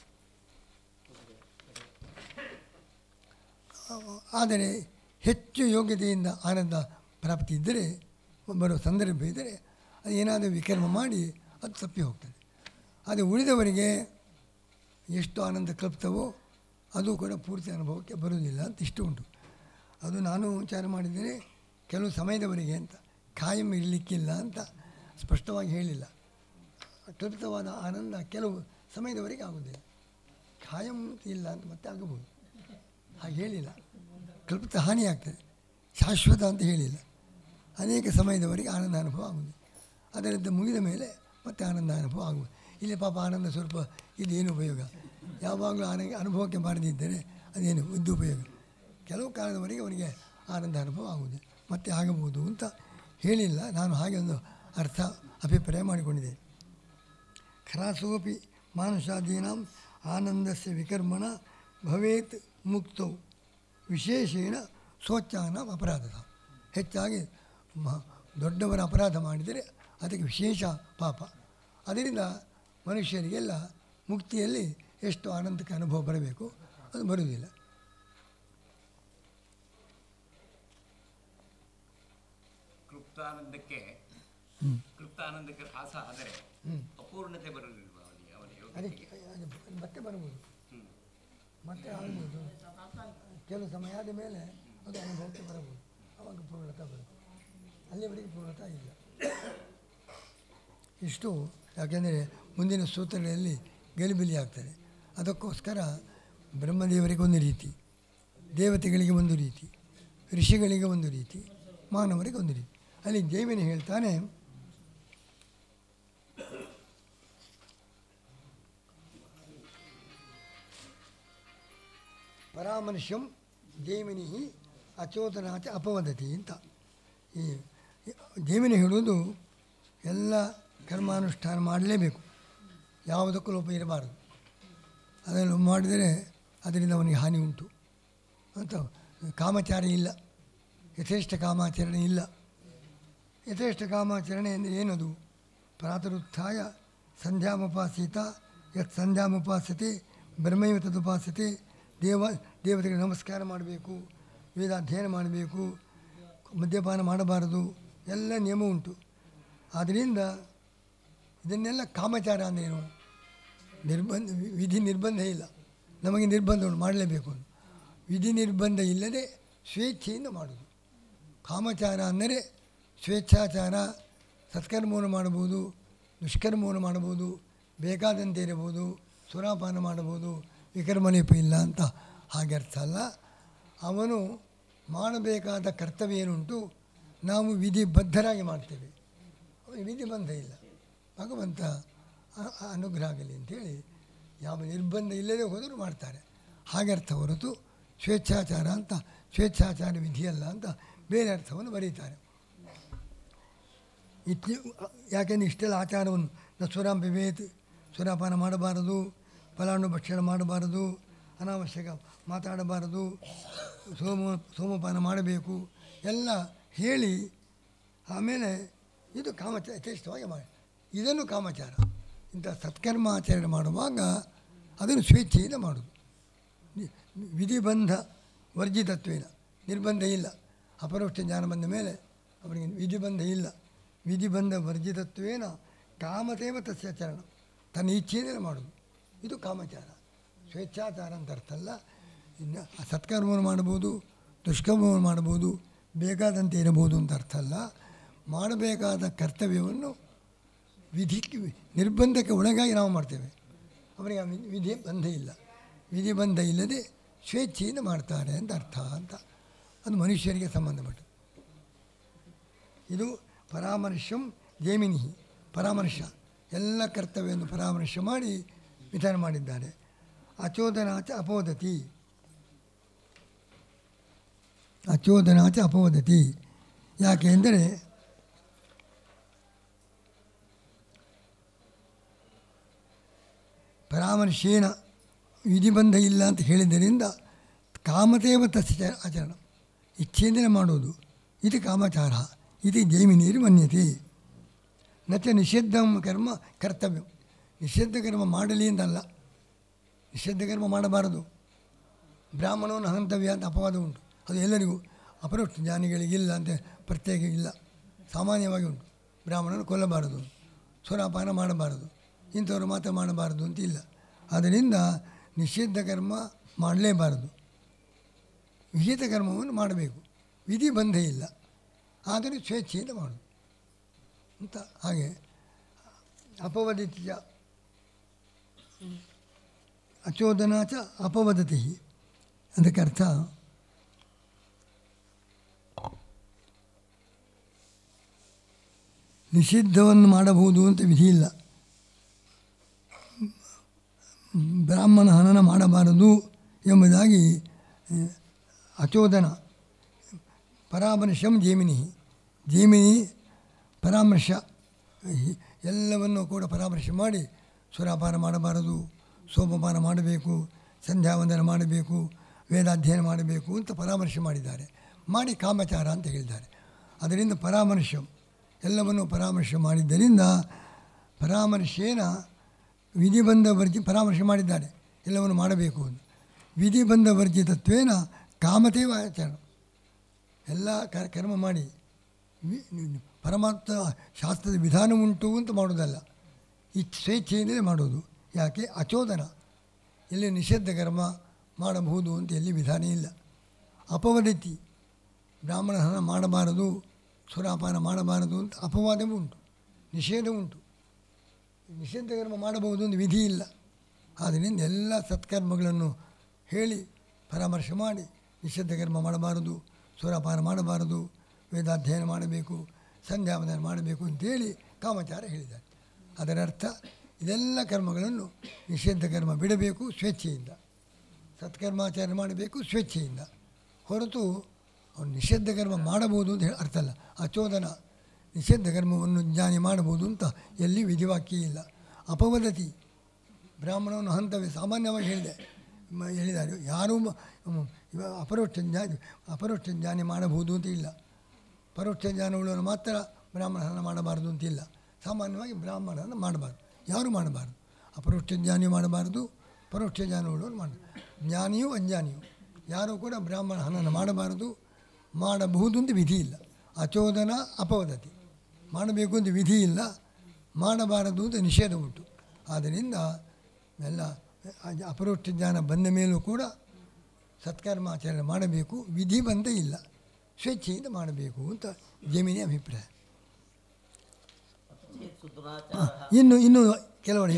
ಆದರೆ ಹೆಚ್ಚು ಯೋಗ್ಯತೆಯಿಂದ ಆನಂದ ಪ್ರಾಪ್ತಿ ಇದ್ದರೆ ಬರೋ ಸಂದರ್ಭ ಇದ್ದರೆ ಅದು ಏನಾದರೂ ವಿಕರ್ಮ ಮಾಡಿ ಅದು ತಪ್ಪಿ ಹೋಗ್ತದೆ ಆದರೆ ಉಳಿದವರಿಗೆ ಎಷ್ಟು ಆನಂದ ಕ್ಲಪ್ತವೋ ಅದು ಕೂಡ ಪೂರ್ತಿ ಅನುಭವಕ್ಕೆ ಬರುವುದಿಲ್ಲ ಅಂತ ಇಷ್ಟು ಉಂಟು ಅದು ನಾನು ವಿಚಾರ ಮಾಡಿದ್ದೇನೆ ಕೆಲವು ಸಮಯದವರೆಗೆ ಅಂತ ಕಾಯಂ ಇರಲಿಕ್ಕಿಲ್ಲ ಅಂತ ಸ್ಪಷ್ಟವಾಗಿ ಹೇಳಿಲ್ಲ ಕ್ಲಪ್ತವಾದ ಆನಂದ ಕೆಲವು ಸಮಯದವರೆಗೆ ಆಗುವುದಿಲ್ಲ ಕಾಯಂ ಇಲ್ಲ ಅಂತ ಮತ್ತೆ ಆಗಬಹುದು ಹಾಗೆ ಹೇಳಿಲ್ಲ ಕಲ್ಪಿತ ಹಾನಿ ಆಗ್ತದೆ ಶಾಶ್ವತ ಅಂತ ಹೇಳಿಲ್ಲ ಅನೇಕ ಸಮಯದವರೆಗೆ ಆನಂದ ಅನುಭವ ಆಗುವುದು ಅದರಿಂದ ಮುಗಿದ ಮೇಲೆ ಮತ್ತೆ ಆನಂದ ಅನುಭವ ಆಗುವುದು ಇಲ್ಲಿ ಪಾಪ ಆನಂದ ಸ್ವಲ್ಪ ಇದು ಏನು ಉಪಯೋಗ ಯಾವಾಗಲೂ ಆನ ಅನುಭವಕ್ಕೆ ಬಾರದಿದ್ದರೆ ಅದೇನು ಇದ್ದು ಉಪಯೋಗ ಕೆಲವು ಕಾಲದವರೆಗೆ ಅವರಿಗೆ ಆನಂದ ಅನುಭವ ಆಗುವುದು ಮತ್ತೆ ಆಗಬಹುದು ಅಂತ ಹೇಳಿಲ್ಲ ನಾನು ಹಾಗೆ ಒಂದು ಅರ್ಥ ಅಭಿಪ್ರಾಯ ಮಾಡಿಕೊಂಡಿದ್ದೇನೆ ಖರಾಸೋಪಿ ಮಾನುಷಾದೀನಾಂ ಆನಂದಸ್ಯ ವಿಕರ್ಮಣ ಭವೇತ್ ಮುಕ್ತೌ ವಿಶೇಷೇಣ ಸ್ವಚ್ಛಾನ ಅಪರಾಧದ ಹೆಚ್ಚಾಗಿ ಮ ದೊಡ್ಡವರ ಅಪರಾಧ ಮಾಡಿದರೆ ಅದಕ್ಕೆ ವಿಶೇಷ ಪಾಪ ಅದರಿಂದ ಮನುಷ್ಯರಿಗೆಲ್ಲ ಮುಕ್ತಿಯಲ್ಲಿ ಎಷ್ಟು ಆನಂದಕ್ಕೆ ಅನುಭವ ಬರಬೇಕು ಅದು ಬರುವುದಿಲ್ಲ ಕ್ಲುಪ್ತಾನಂದಕ್ಕೆ ಕ್ಲುಪ್ತಾನಂದಕ್ಕೆ ಹ್ರಾಸ ಆದರೆ ಅಪೂರ್ಣತೆ ಬರಲಿಲ್ವಾ ಅವನಿಗೆ ಅವನ ಅದಕ್ಕೆ ಯೋಗ್ಯತೆಗೆ ಅದು ಮತ್ತೆ ಬರಬಹುದು ಮತ್ತೆ ಆಗ್ಬೋದು ಕೆಲವು ಸಮಯ ಆದ ಮೇಲೆ ಅದು ಅನುಭವಕ್ಕೆ ಬರಬಹುದು ಅವಾಗ ಪೂರ್ಣತ ಬರುತ್ತೆ ಅಲ್ಲಿವರೆಗೆ ಪೂರ್ಣತ ಇಲ್ಲ ಇಷ್ಟು ಯಾಕೆಂದರೆ ಮುಂದಿನ ಸೂತ್ರಗಳಲ್ಲಿ ಗಲಿಬಿಲಿ ಆಗ್ತದೆ ಅದಕ್ಕೋಸ್ಕರ ಬ್ರಹ್ಮದೇವರಿಗೆ ಒಂದು ರೀತಿ ದೇವತೆಗಳಿಗೆ ಒಂದು ರೀತಿ ಋಷಿಗಳಿಗೆ ಒಂದು ರೀತಿ ಮಾನವರಿಗೆ ಒಂದು ರೀತಿ ಅಲ್ಲಿ ಜೈಮಿನಿ ಹೇಳ್ತಾನೆ ಪರಾಮನುಷ್ಯಂ ಜೈಮಿನಿ ಅಚೋದನಾಚ ಅಪವದತಿ ಅಂತ ಈ ಈ ಜೈಮಿನಿ ಹೇಳುವುದು ಎಲ್ಲ ಕರ್ಮಾನುಷ್ಠಾನ ಮಾಡಲೇಬೇಕು ಯಾವುದಕ್ಕೂ ಲೋಪ ಇರಬಾರದು ಅದನ್ನು ಮಾಡಿದರೆ ಅದರಿಂದ ಅವನಿಗೆ ಹಾನಿ ಉಂಟು ಅಂತ ಕಾಮಚಾರ ಇಲ್ಲ ಯಥೇಷ್ಟ ಕಾಮಾಚರಣೆ ಇಲ್ಲ ಯಥೇಷ್ಟ ಕಾಮಾಚರಣೆ ಅಂದರೆ ಏನದು ಪ್ರಾತರುತ್ಥಾಯ ಸಂಧ್ಯಾಮುಪಾಸೀತ ಯತ್ ಸಂಧ್ಯಾಮುಪಾಸತೆ ಬ್ರಹ್ಮೈವ ತದುಪಾಸತೆ ದೇವ ದೇವತೆಗಳಿಗೆ ನಮಸ್ಕಾರ ಮಾಡಬೇಕು ವೇದ ಅಧ್ಯಯನ ಮಾಡಬೇಕು ಮದ್ಯಪಾನ ಮಾಡಬಾರದು ಎಲ್ಲ ನಿಯಮ ಉಂಟು ಆದ್ದರಿಂದ ಇದನ್ನೆಲ್ಲ ಕಾಮಚಾರ ಅಂದ್ರೇನು ನಿರ್ಬಂಧ ವಿಧಿ ನಿರ್ಬಂಧ ಇಲ್ಲ ನಮಗೆ ನಿರ್ಬಂಧ ಉಂಟು ಮಾಡಲೇಬೇಕು ಅಂತ ವಿಧಿ ನಿರ್ಬಂಧ ಇಲ್ಲದೆ ಸ್ವೇಚ್ಛೆಯಿಂದ ಮಾಡೋದು ಕಾಮಚಾರ ಅಂದರೆ ಸ್ವೇಚ್ಛಾಚಾರ ಸತ್ಕರ್ಮವನ್ನು ಮಾಡಬಹುದು ದುಷ್ಕರ್ಮವನ್ನು ಮಾಡಬಹುದು ಬೇಕಾದಂತೆ ಇರಬಹುದು ಸುರಾಪಾನ ಮಾಡಬಹುದು ವಿಕರ್ಮಲೇಪ ಇಲ್ಲ ಅಂತ ಹಾಗೆ ಅರ್ಥ ಅಲ್ಲ ಅವನು ಮಾಡಬೇಕಾದ ಕರ್ತವ್ಯ ಏನುಂಟು ನಾವು ವಿಧಿಬದ್ಧರಾಗಿ ಮಾಡ್ತೇವೆ ಅವನಿಗೆ ವಿಧಿಬಂಧ ಇಲ್ಲ ಭಗವಂತ ಅ- ಅ- ಅನುಗ್ರಹ ಆಗಲಿ ಅಂತೇಳಿ ಯಾವ ನಿರ್ಬಂಧ ಇಲ್ಲದೆ ಹೋದರೂ ಮಾಡ್ತಾರೆ ಹಾಗೆ ಅರ್ಥ ಹೊರತು ಸ್ವೇಚ್ಛಾಚಾರ ಅಂತ ಸ್ವೇಚ್ಛಾಚಾರ ವಿಧಿಯಲ್ಲ ಅಂತ ಬೇರೆ ಅರ್ಥವನ್ನು ಬರೀತಾರೆ ಇತ್ತಿ ಯಾಕೆಂದರೆ ಇಷ್ಟೆಲ್ಲ ಆಚಾರವನ್ನು ನ ಸುರಾಂ ಪಿಬೇತ್ ಸುರಾಪಾನ ಮಾಡಬಾರದು ಫಲಾನು ಭಕ್ಷಣ ಮಾಡಬಾರದು ಅನಾವಶ್ಯಕ ಮಾತಾಡಬಾರದು ಸೋಮ ಸೋಮಪಾನ ಮಾಡಬೇಕು ಎಲ್ಲ ಹೇಳಿ ಆಮೇಲೆ ಇದು ಕಾಮಚಾರ ಯಥೇಷ್ಟವಾಗಿ ಮಾಡಿ ಇದನ್ನು ಕಾಮಚಾರ ಇಂಥ ಸತ್ಕರ್ಮ ಆಚರಣೆ ಮಾಡುವಾಗ ಅದನ್ನು ಸ್ವೇಚ್ಛೆಯಿಂದ ಮಾಡೋದು ನಿ- ವಿಧಿಬಂಧ ವರ್ಜಿತತ್ವೇನ ನಿರ್ಬಂಧ ಇಲ್ಲ ಅಪರೋಕ್ಷ ಜ್ಞಾನ ಬಂದ ಮೇಲೆ ಅವನಿಗೆ ವಿಧಿಬಂಧ ಇಲ್ಲ ವಿಧಿಬಂಧ ವರ್ಜಿತತ್ವೇನ ಕಾಮತೇವ ತಸ್ಯ ಚರಣ ತನ್ನ ಇಚ್ಛೆಯಿಂದ ಮಾಡೋದು ಇದು ಕಾಮಚಾರ ಸ್ವೇಚ್ಛಾಚಾರ ಅಂತ ಅರ್ಥ ಅಲ್ಲ ಇನ್ನು ಸತ್ಕರ್ಮವನ್ನು ಮಾಡ್ಬೋದು ದುಷ್ಕರ್ಮವನ್ನು ಮಾಡ್ಬೋದು ಬೇಕಾದಂತೆ ಇರಬಹುದು ಅಂತ ಅರ್ಥ ಅಲ್ಲ ಮಾಡಬೇಕಾದ ಕರ್ತವ್ಯವನ್ನು ವಿಧಿ ನಿರ್ಬಂಧಕ್ಕೆ ಒಳಗಾಗಿ ನಾವು ಮಾಡ್ತೇವೆ ಅವರಿಗೆ ಆ ವಿ- ವಿಧಿ ಬಂಧ ಇಲ್ಲ ವಿಧಿ ಬಂಧ ಇಲ್ಲದೆ ಸ್ವೇಚ್ಛೆಯಿಂದ ಮಾಡ್ತಾರೆ ಅಂತ ಅರ್ಥ ಅಂತ ಅದು ಮನುಷ್ಯರಿಗೆ ಸಂಬಂಧಪಟ್ಟದ್ದು ಇದು ಪರಾಮರ್ಶಂ ಜೇಮಿನಿ ಪರಾಮರ್ಶ ಎಲ್ಲ ಕರ್ತವ್ಯವನ್ನು ಪರಾಮರ್ಶ ಮಾಡಿ ವಿಧಾನ ಮಾಡಿದ್ದಾರೆ ಅಚೋದನಾಚ ಅಪೋದತಿ ಅಚೋದನಾಚ ಅಪೋದತಿ ಯಾಕೆ ಎಂದರೆ ಪರಾಮರ್ಶೇನ ವಿಧಿಬಂಧ ಇಲ್ಲ ಅಂತ ಹೇಳಿದ್ದರಿಂದ ಕಾಮತೇವ ತಸ್ಯ ಆಚರಣ ಇಚ್ಛೆಯಿಂದಲೇ ಮಾಡುವುದು ಇದು ಕಾಮಚಾರ ಇದು ಜೈಮಿನೀರು ಮನ್ಯತೆ ನಚ ನಿಷಿದ್ಧ ಕರ್ಮ ಕರ್ತವ್ಯ ನಿಷಿದ್ಧ ಕರ್ಮ ಮಾಡಲಿ ಅಂತಲ್ಲ ನಿಷಿದ್ಧ ಕರ್ಮ ಮಾಡಬಾರದು ಬ್ರಾಹ್ಮಣವನ್ನು ಹಂತವ್ಯ ಅಂತ ಅಪವಾದ ಉಂಟು ಅದು ಎಲ್ಲರಿಗೂ ಅಪರೋಕ್ಷ ಜ್ಞಾನಿಗಳಿಗಿಲ್ಲ ಅಂತ ಪ್ರತ್ಯೇಕ ಇಲ್ಲ ಸಾಮಾನ್ಯವಾಗಿ ಉಂಟು ಬ್ರಾಹ್ಮಣನು ಕೊಲ್ಲಬಾರದು ಸುರಾಪಾನ ಮಾಡಬಾರದು ಇಂಥವ್ರು ಮಾತ್ರ ಮಾಡಬಾರದು ಅಂತ ಇಲ್ಲ ಆದ್ದರಿಂದ ನಿಷಿದ್ಧ ಕರ್ಮ ಮಾಡಲೇಬಾರದು ವಿಹಿತ ಕರ್ಮವನ್ನು ಮಾಡಬೇಕು ವಿಧಿ ಬಂಧ ಇಲ್ಲ ಆದರೆ ಸ್ವೇಚ್ಛೆಯಿಂದ ಮಾಡೋದು ಅಂತ ಹಾಗೆ ಅಪವದಿತಿ ಚ ಅಚೋದನ ಚ ಅಪವದತಿ ಅದಕ್ಕೆ ಅರ್ಥ ನಿಷಿದ್ಧವನ್ನು ಮಾಡಬಹುದು ಅಂತ ವಿಧಿ ಇಲ್ಲ ಬ್ರಾಹ್ಮಣ ಹನನ ಮಾಡಬಾರದು ಎಂಬುದಾಗಿ ಆ, ಅಚೋದನ ಪರಾಮರ್ಶಂ ಜೇಮಿನಿ ಜೇಮಿನಿ ಪರಾಮರ್ಶ ಈ ಎಲ್ಲವನ್ನು ಕೂಡ ಪರಾಮರ್ಶೆ ಮಾಡಿ ಸುರಾಪಾನ ಮಾಡಬಾರದು ಸೋಮಪಾನ ಮಾಡಬೇಕು ಸಂಧ್ಯಾವಂದನ ಮಾಡಬೇಕು ವೇದಾಧ್ಯಯನ ಮಾಡಬೇಕು ಅಂತ ಪರಾಮರ್ಶೆ ಮಾಡಿದ್ದಾರೆ ಮಾಡಿ ಕಾಮಚಾರ ಅಂತ ಹೇಳಿದ್ದಾರೆ ಅದರಿಂದ ಪರಾಮರ್ಶ ಎಲ್ಲವನ್ನು ಪರಾಮರ್ಶೆ ಮಾಡಿದ್ದರಿಂದ ಪರಾಮರ್ಶೇನ ವಿಧಿಬಂಧ ವರ್ಜಿ ಪರಾಮರ್ಶೆ ಮಾಡಿದ್ದಾರೆ ಎಲ್ಲವನ್ನು ಮಾಡಬೇಕು ಅಂತ ವಿಧಿಬಂಧ ವರ್ಜಿತತ್ವೇನ ಕಾಮತೇವ ಆಚರಣ ಎಲ್ಲ ಕ ಕರ್ಮ ಮಾಡಿ ವಿ- ನಿ- ಪರಮಾತ್ಮ ಶಾಸ್ತ್ರದ ವಿಧಾನ ಉಂಟು ಅಂತ ಮಾಡೋದಲ್ಲ ಈ ಸ್ವೇಚ್ಛೆಯಿಂದಲೇ ಮಾಡೋದು ಯಾಕೆ ಅಚೋದನ ಎಲ್ಲಿ ನಿಷಿದ್ಧ ಕರ್ಮ ಮಾಡಬಹುದು ಅಂತ ಎಲ್ಲಿ ವಿಧಾನ ಇಲ್ಲ ಅಪವದತಿ ಬ್ರಾಹ್ಮಣ ಹಣ ಮಾಡಬಾರದು ಸುರಾಪಾನ ಮಾಡಬಾರದು ಅಂತ ಅಪವಾದವೂ ಉಂಟು ನಿಷೇಧ ಉಂಟು ನಿಷಿದ್ಧ ಕರ್ಮ ಮಾಡಬಹುದು ಅಂತ ವಿಧಿ ಇಲ್ಲ ಆದ್ದರಿಂದ ಎಲ್ಲ ಸತ್ಕರ್ಮಗಳನ್ನು ಹೇಳಿ ಪರಾಮರ್ಶೆ ಮಾಡಿ ನಿಷಿದ್ಧ ಕರ್ಮ ಮಾಡಬಾರದು ಸುರಾಪಾನ ಮಾಡಬಾರದು ವೇದಾಧ್ಯಯನ ಮಾಡಬೇಕು ಸಂಧ್ಯಾವಂದನ ಮಾಡಬೇಕು ಅಂತೇಳಿ ಕಾಮಚಾರ ಹೇಳಿದ್ದಾರೆ ಅದರ ಅರ್ಥ ಇದೆಲ್ಲ ಕರ್ಮಗಳನ್ನು ನಿಷಿದ್ಧ ಕರ್ಮ ಬಿಡಬೇಕು ಸ್ವೇಚ್ಛೆಯಿಂದ ಸತ್ಕರ್ಮಾಚರಣೆ ಮಾಡಬೇಕು ಸ್ವೇಚ್ಛೆಯಿಂದ ಹೊರತು ಅವನು ನಿಷಿದ್ಧ ಕರ್ಮ ಮಾಡಬಹುದು ಅಂತ ಹೇಳಿ ಅರ್ಥ ಅಲ್ಲ ಅಚೋದನ ನಿಷಿದ್ಧ ಕರ್ಮವನ್ನು ಜ್ಞಾನಿ ಮಾಡಬಹುದು ಅಂತ ಎಲ್ಲಿ ವಿಧಿವಾಕ್ಯ ಇಲ್ಲ ಅಪವದತಿ ಬ್ರಾಹ್ಮಣವನ್ನು ಹಂತವೇ ಸಾಮಾನ್ಯವಾಗಿ ಹೇಳಿದೆ ಮ- ಹೇಳಿದ್ದಾರೆ ಯಾರೂ ಮ- ಮ್, ಇವ ಅಪರೋಕ್ಷ ಜ್ಞಾನಿ ಅಪರೋಕ್ಷ ಜ್ಞಾನಿ ಮಾಡಬಹುದು ಅಂತ ಇಲ್ಲ ಪರೋಕ್ಷ ಜ್ಞಾನವುಳ್ಳವನು ಮಾತ್ರ ಬ್ರಾಹ್ಮಣನ ಮಾಡಬಾರದು ಅಂತಿಲ್ಲ ಸಾಮಾನ್ಯವಾಗಿ ಬ್ರಾಹ್ಮಣನ ಮಾಡಬಾರ್ದು ಯಾರೂ ಮಾಡಬಾರ್ದು ಅಪರೋಕ್ಷ ಜ್ಞಾನಿ ಮಾಡಬಾರ್ದು ಪರೋಕ್ಷ ಜ್ಞಾನವುಳ್ಳವನು ಮಾಡ ಜ್ಞಾನಿಯೂ ಅಜ್ಞಾನಿಯೂ ಯಾರೂ ಕೂಡ ಬ್ರಾಹ್ಮಣ ಹನನ ಮಾಡಬಾರದು ಮಾಡಬಹುದು ಅಂತ ವಿಧಿ ಇಲ್ಲ ಅಚೋದನ ಅಪವದತಿ ಮಾಡಬೇಕು ಅಂತ ವಿಧಿ ಇಲ್ಲ ಮಾಡಬಾರದು ಅಂತ ನಿಷೇಧ ಉಂಟು ಆದ್ದರಿಂದ ಎಲ್ಲ ಅ- ಅಪರೋಕ್ಷ ಜ್ಞಾನ ಬಂದ ಮೇಲೂ ಕೂಡ ಸತ್ಕರ್ಮಾಚರಣೆ ಮಾಡಬೇಕು ವಿಧಿ ಬಂದ ಇಲ್ಲ ಸ್ವೇಚ್ಛೆಯಿಂದ ಮಾಡಬೇಕು ಅಂತ ಜಮೀನಿ ಅಭಿಪ್ರಾಯ ಚೇತ್ ಸುದುರಾಚಾರ ಇನ್ನು ಇನ್ನು ಕೆಲವರು ಅಭಿಪ್ರಾಯ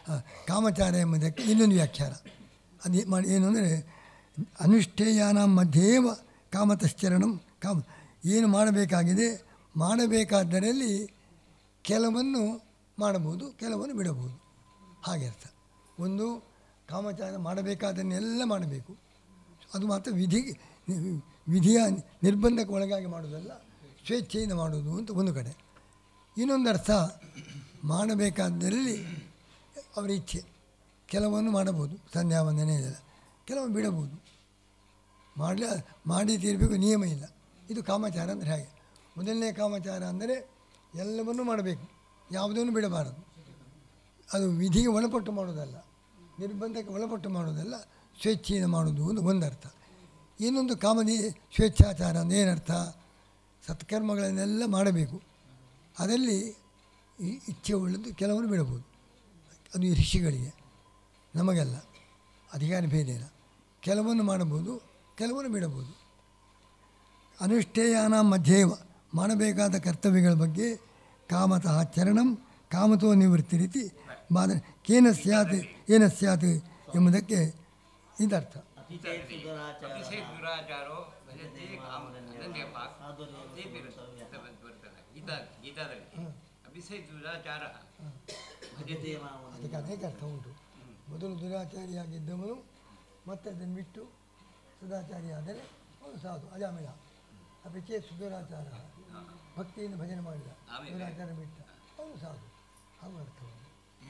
ಆ, ಕಾಮಚಾರ ಎಂಬುದಕ್ಕೆ ಇನ್ನೊಂದು ವ್ಯಾಖ್ಯಾನ ಅದು ಮಾಡಿ ಏನು ಅಂದರೆ ಅನುಷ್ಠೇಯಾನ ಮಧ್ಯೇವ ಕಾಮತಶ್ಚರಣಂ ಕಾಮ ಏನು ಮಾಡಬೇಕಾಗಿದೆ ಮಾಡಬೇಕಾದ್ದರಲ್ಲಿ ಕೆಲವನ್ನು ಮಾಡಬಹುದು ಕೆಲವನ್ನು ಬಿಡಬಹುದು ಹಾಗೆ ಅರ್ಥ ಒಂದು ಕಾಮಚಾರ ಮಾಡಬೇಕಾದನ್ನೆಲ್ಲ ಮಾಡಬೇಕು ಅದು ಮಾತ್ರ ವಿಧಿ ವಿಧಿಯ ನಿರ್ಬಂಧಕ್ಕೆ ಒಳಗಾಗಿ ಮಾಡೋದಲ್ಲ ಸ್ವೇಚ್ಛೆಯಿಂದ ಮಾಡೋದು ಅಂತ ಒಂದು ಕಡೆ ಇನ್ನೊಂದು ಅರ್ಥ ಮಾಡಬೇಕಾದಲ್ಲಿ ಅವರ ಇಚ್ಛೆ ಕೆಲವನ್ನು ಮಾಡಬಹುದು ಸಂಧ್ಯಾ ವಂದನೆ ಇದೆಲ್ಲ ಕೆಲವನ್ನು ಬಿಡಬಹುದು ಮಾಡಲಿ ಮಾಡಿ ತೀರಬೇಕು ನಿಯಮ ಇಲ್ಲ ಇದು ಕಾಮಚಾರ ಅಂದರೆ ಹಾಗೆ ಮೊದಲನೇ ಕಾಮಚಾರ ಅಂದರೆ ಎಲ್ಲವನ್ನೂ ಮಾಡಬೇಕು ಯಾವುದನ್ನು ಬಿಡಬಾರದು ಅದು ವಿಧಿಗೆ ಒಳಪಟ್ಟು ಮಾಡೋದಲ್ಲ ನಿರ್ಬಂಧಕ್ಕೆ ಒಳಪಟ್ಟು ಮಾಡೋದಲ್ಲ ಸ್ವೇಚ್ಛೆಯಿಂದ ಮಾಡೋದು ಒಂದು ಒಂದರ್ಥ ಇನ್ನೊಂದು ಕಾಮದಿ ಸ್ವೇಚ್ಛಾಚಾರ ಅಂದರೆ ಏನರ್ಥ ಸತ್ಕರ್ಮಗಳನ್ನೆಲ್ಲ ಮಾಡಬೇಕು ಅದರಲ್ಲಿ ಈ ಇಚ್ಛೆ ಉಳ್ಳದ್ದು ಕೆಲವರು ಬಿಡಬಹುದು ಅದು ಈ ಋಷಿಗಳಿಗೆ ನಮಗೆಲ್ಲ ಅಧಿಕಾರ ಭೇದ ಇಲ್ಲ ಕೆಲವನ್ನು ಮಾಡಬಹುದು ಕೆಲವನ್ನು ಬಿಡಬಹುದು ಅನುಷ್ಠೇಯಾನ ಮಧ್ಯೇವ ಮಾಡಬೇಕಾದ ಕರ್ತವ್ಯಗಳ ಬಗ್ಗೆ ಕಾಮತಃ ಚರಣಂ ಕಾಮತೋ ನಿವೃತ್ತಿ ರೀತಿ ಬಾದ ಕೇನ ಸ್ಯಾತ್ ಏನ ಸ್ಯಾತ್ ಎಂಬುದಕ್ಕೆ ಇದರ್ಥ ಅತಿಶಯ ದುರಾಚಾರೋ ಭಜತೆ ಕಾಮ ಅನನ್ಯ ಪಾಕ್ ಇದೇ ಬರುತ್ತೆ ಬರ್ತದೆ ಗೀತಾ ಗೀತಾದಲ್ಲಿ ಅಭಿಷೇಕ ದುರಾಚಾರ ಭಜತೆ ಅದಕ್ಕೆ ಅನೇಕ ಅರ್ಥ ಉಂಟು ಮೊದಲು ದುರಾಚಾರಿಯಾಗಿದ್ದವನು ಮತ್ತೆ ಅದನ್ನು ಬಿಟ್ಟು ಸದಾಚಾರಿ ಆದರೆ ಅವನು ಸಾಧು ಅಜಾಮಿಳ ಅಪಿಚೆ ಸುದುರಾಚಾರ ಭಕ್ತಿಯಿಂದ ಭಜನೆ ಮಾಡಿದ ಆಮೇಲೆ? ದುರಾಚಾರ ಬಿಟ್ಟ ಅವನು ಸಾಧು ಹಾಗೂ ಅರ್ಥ ಉಂಟು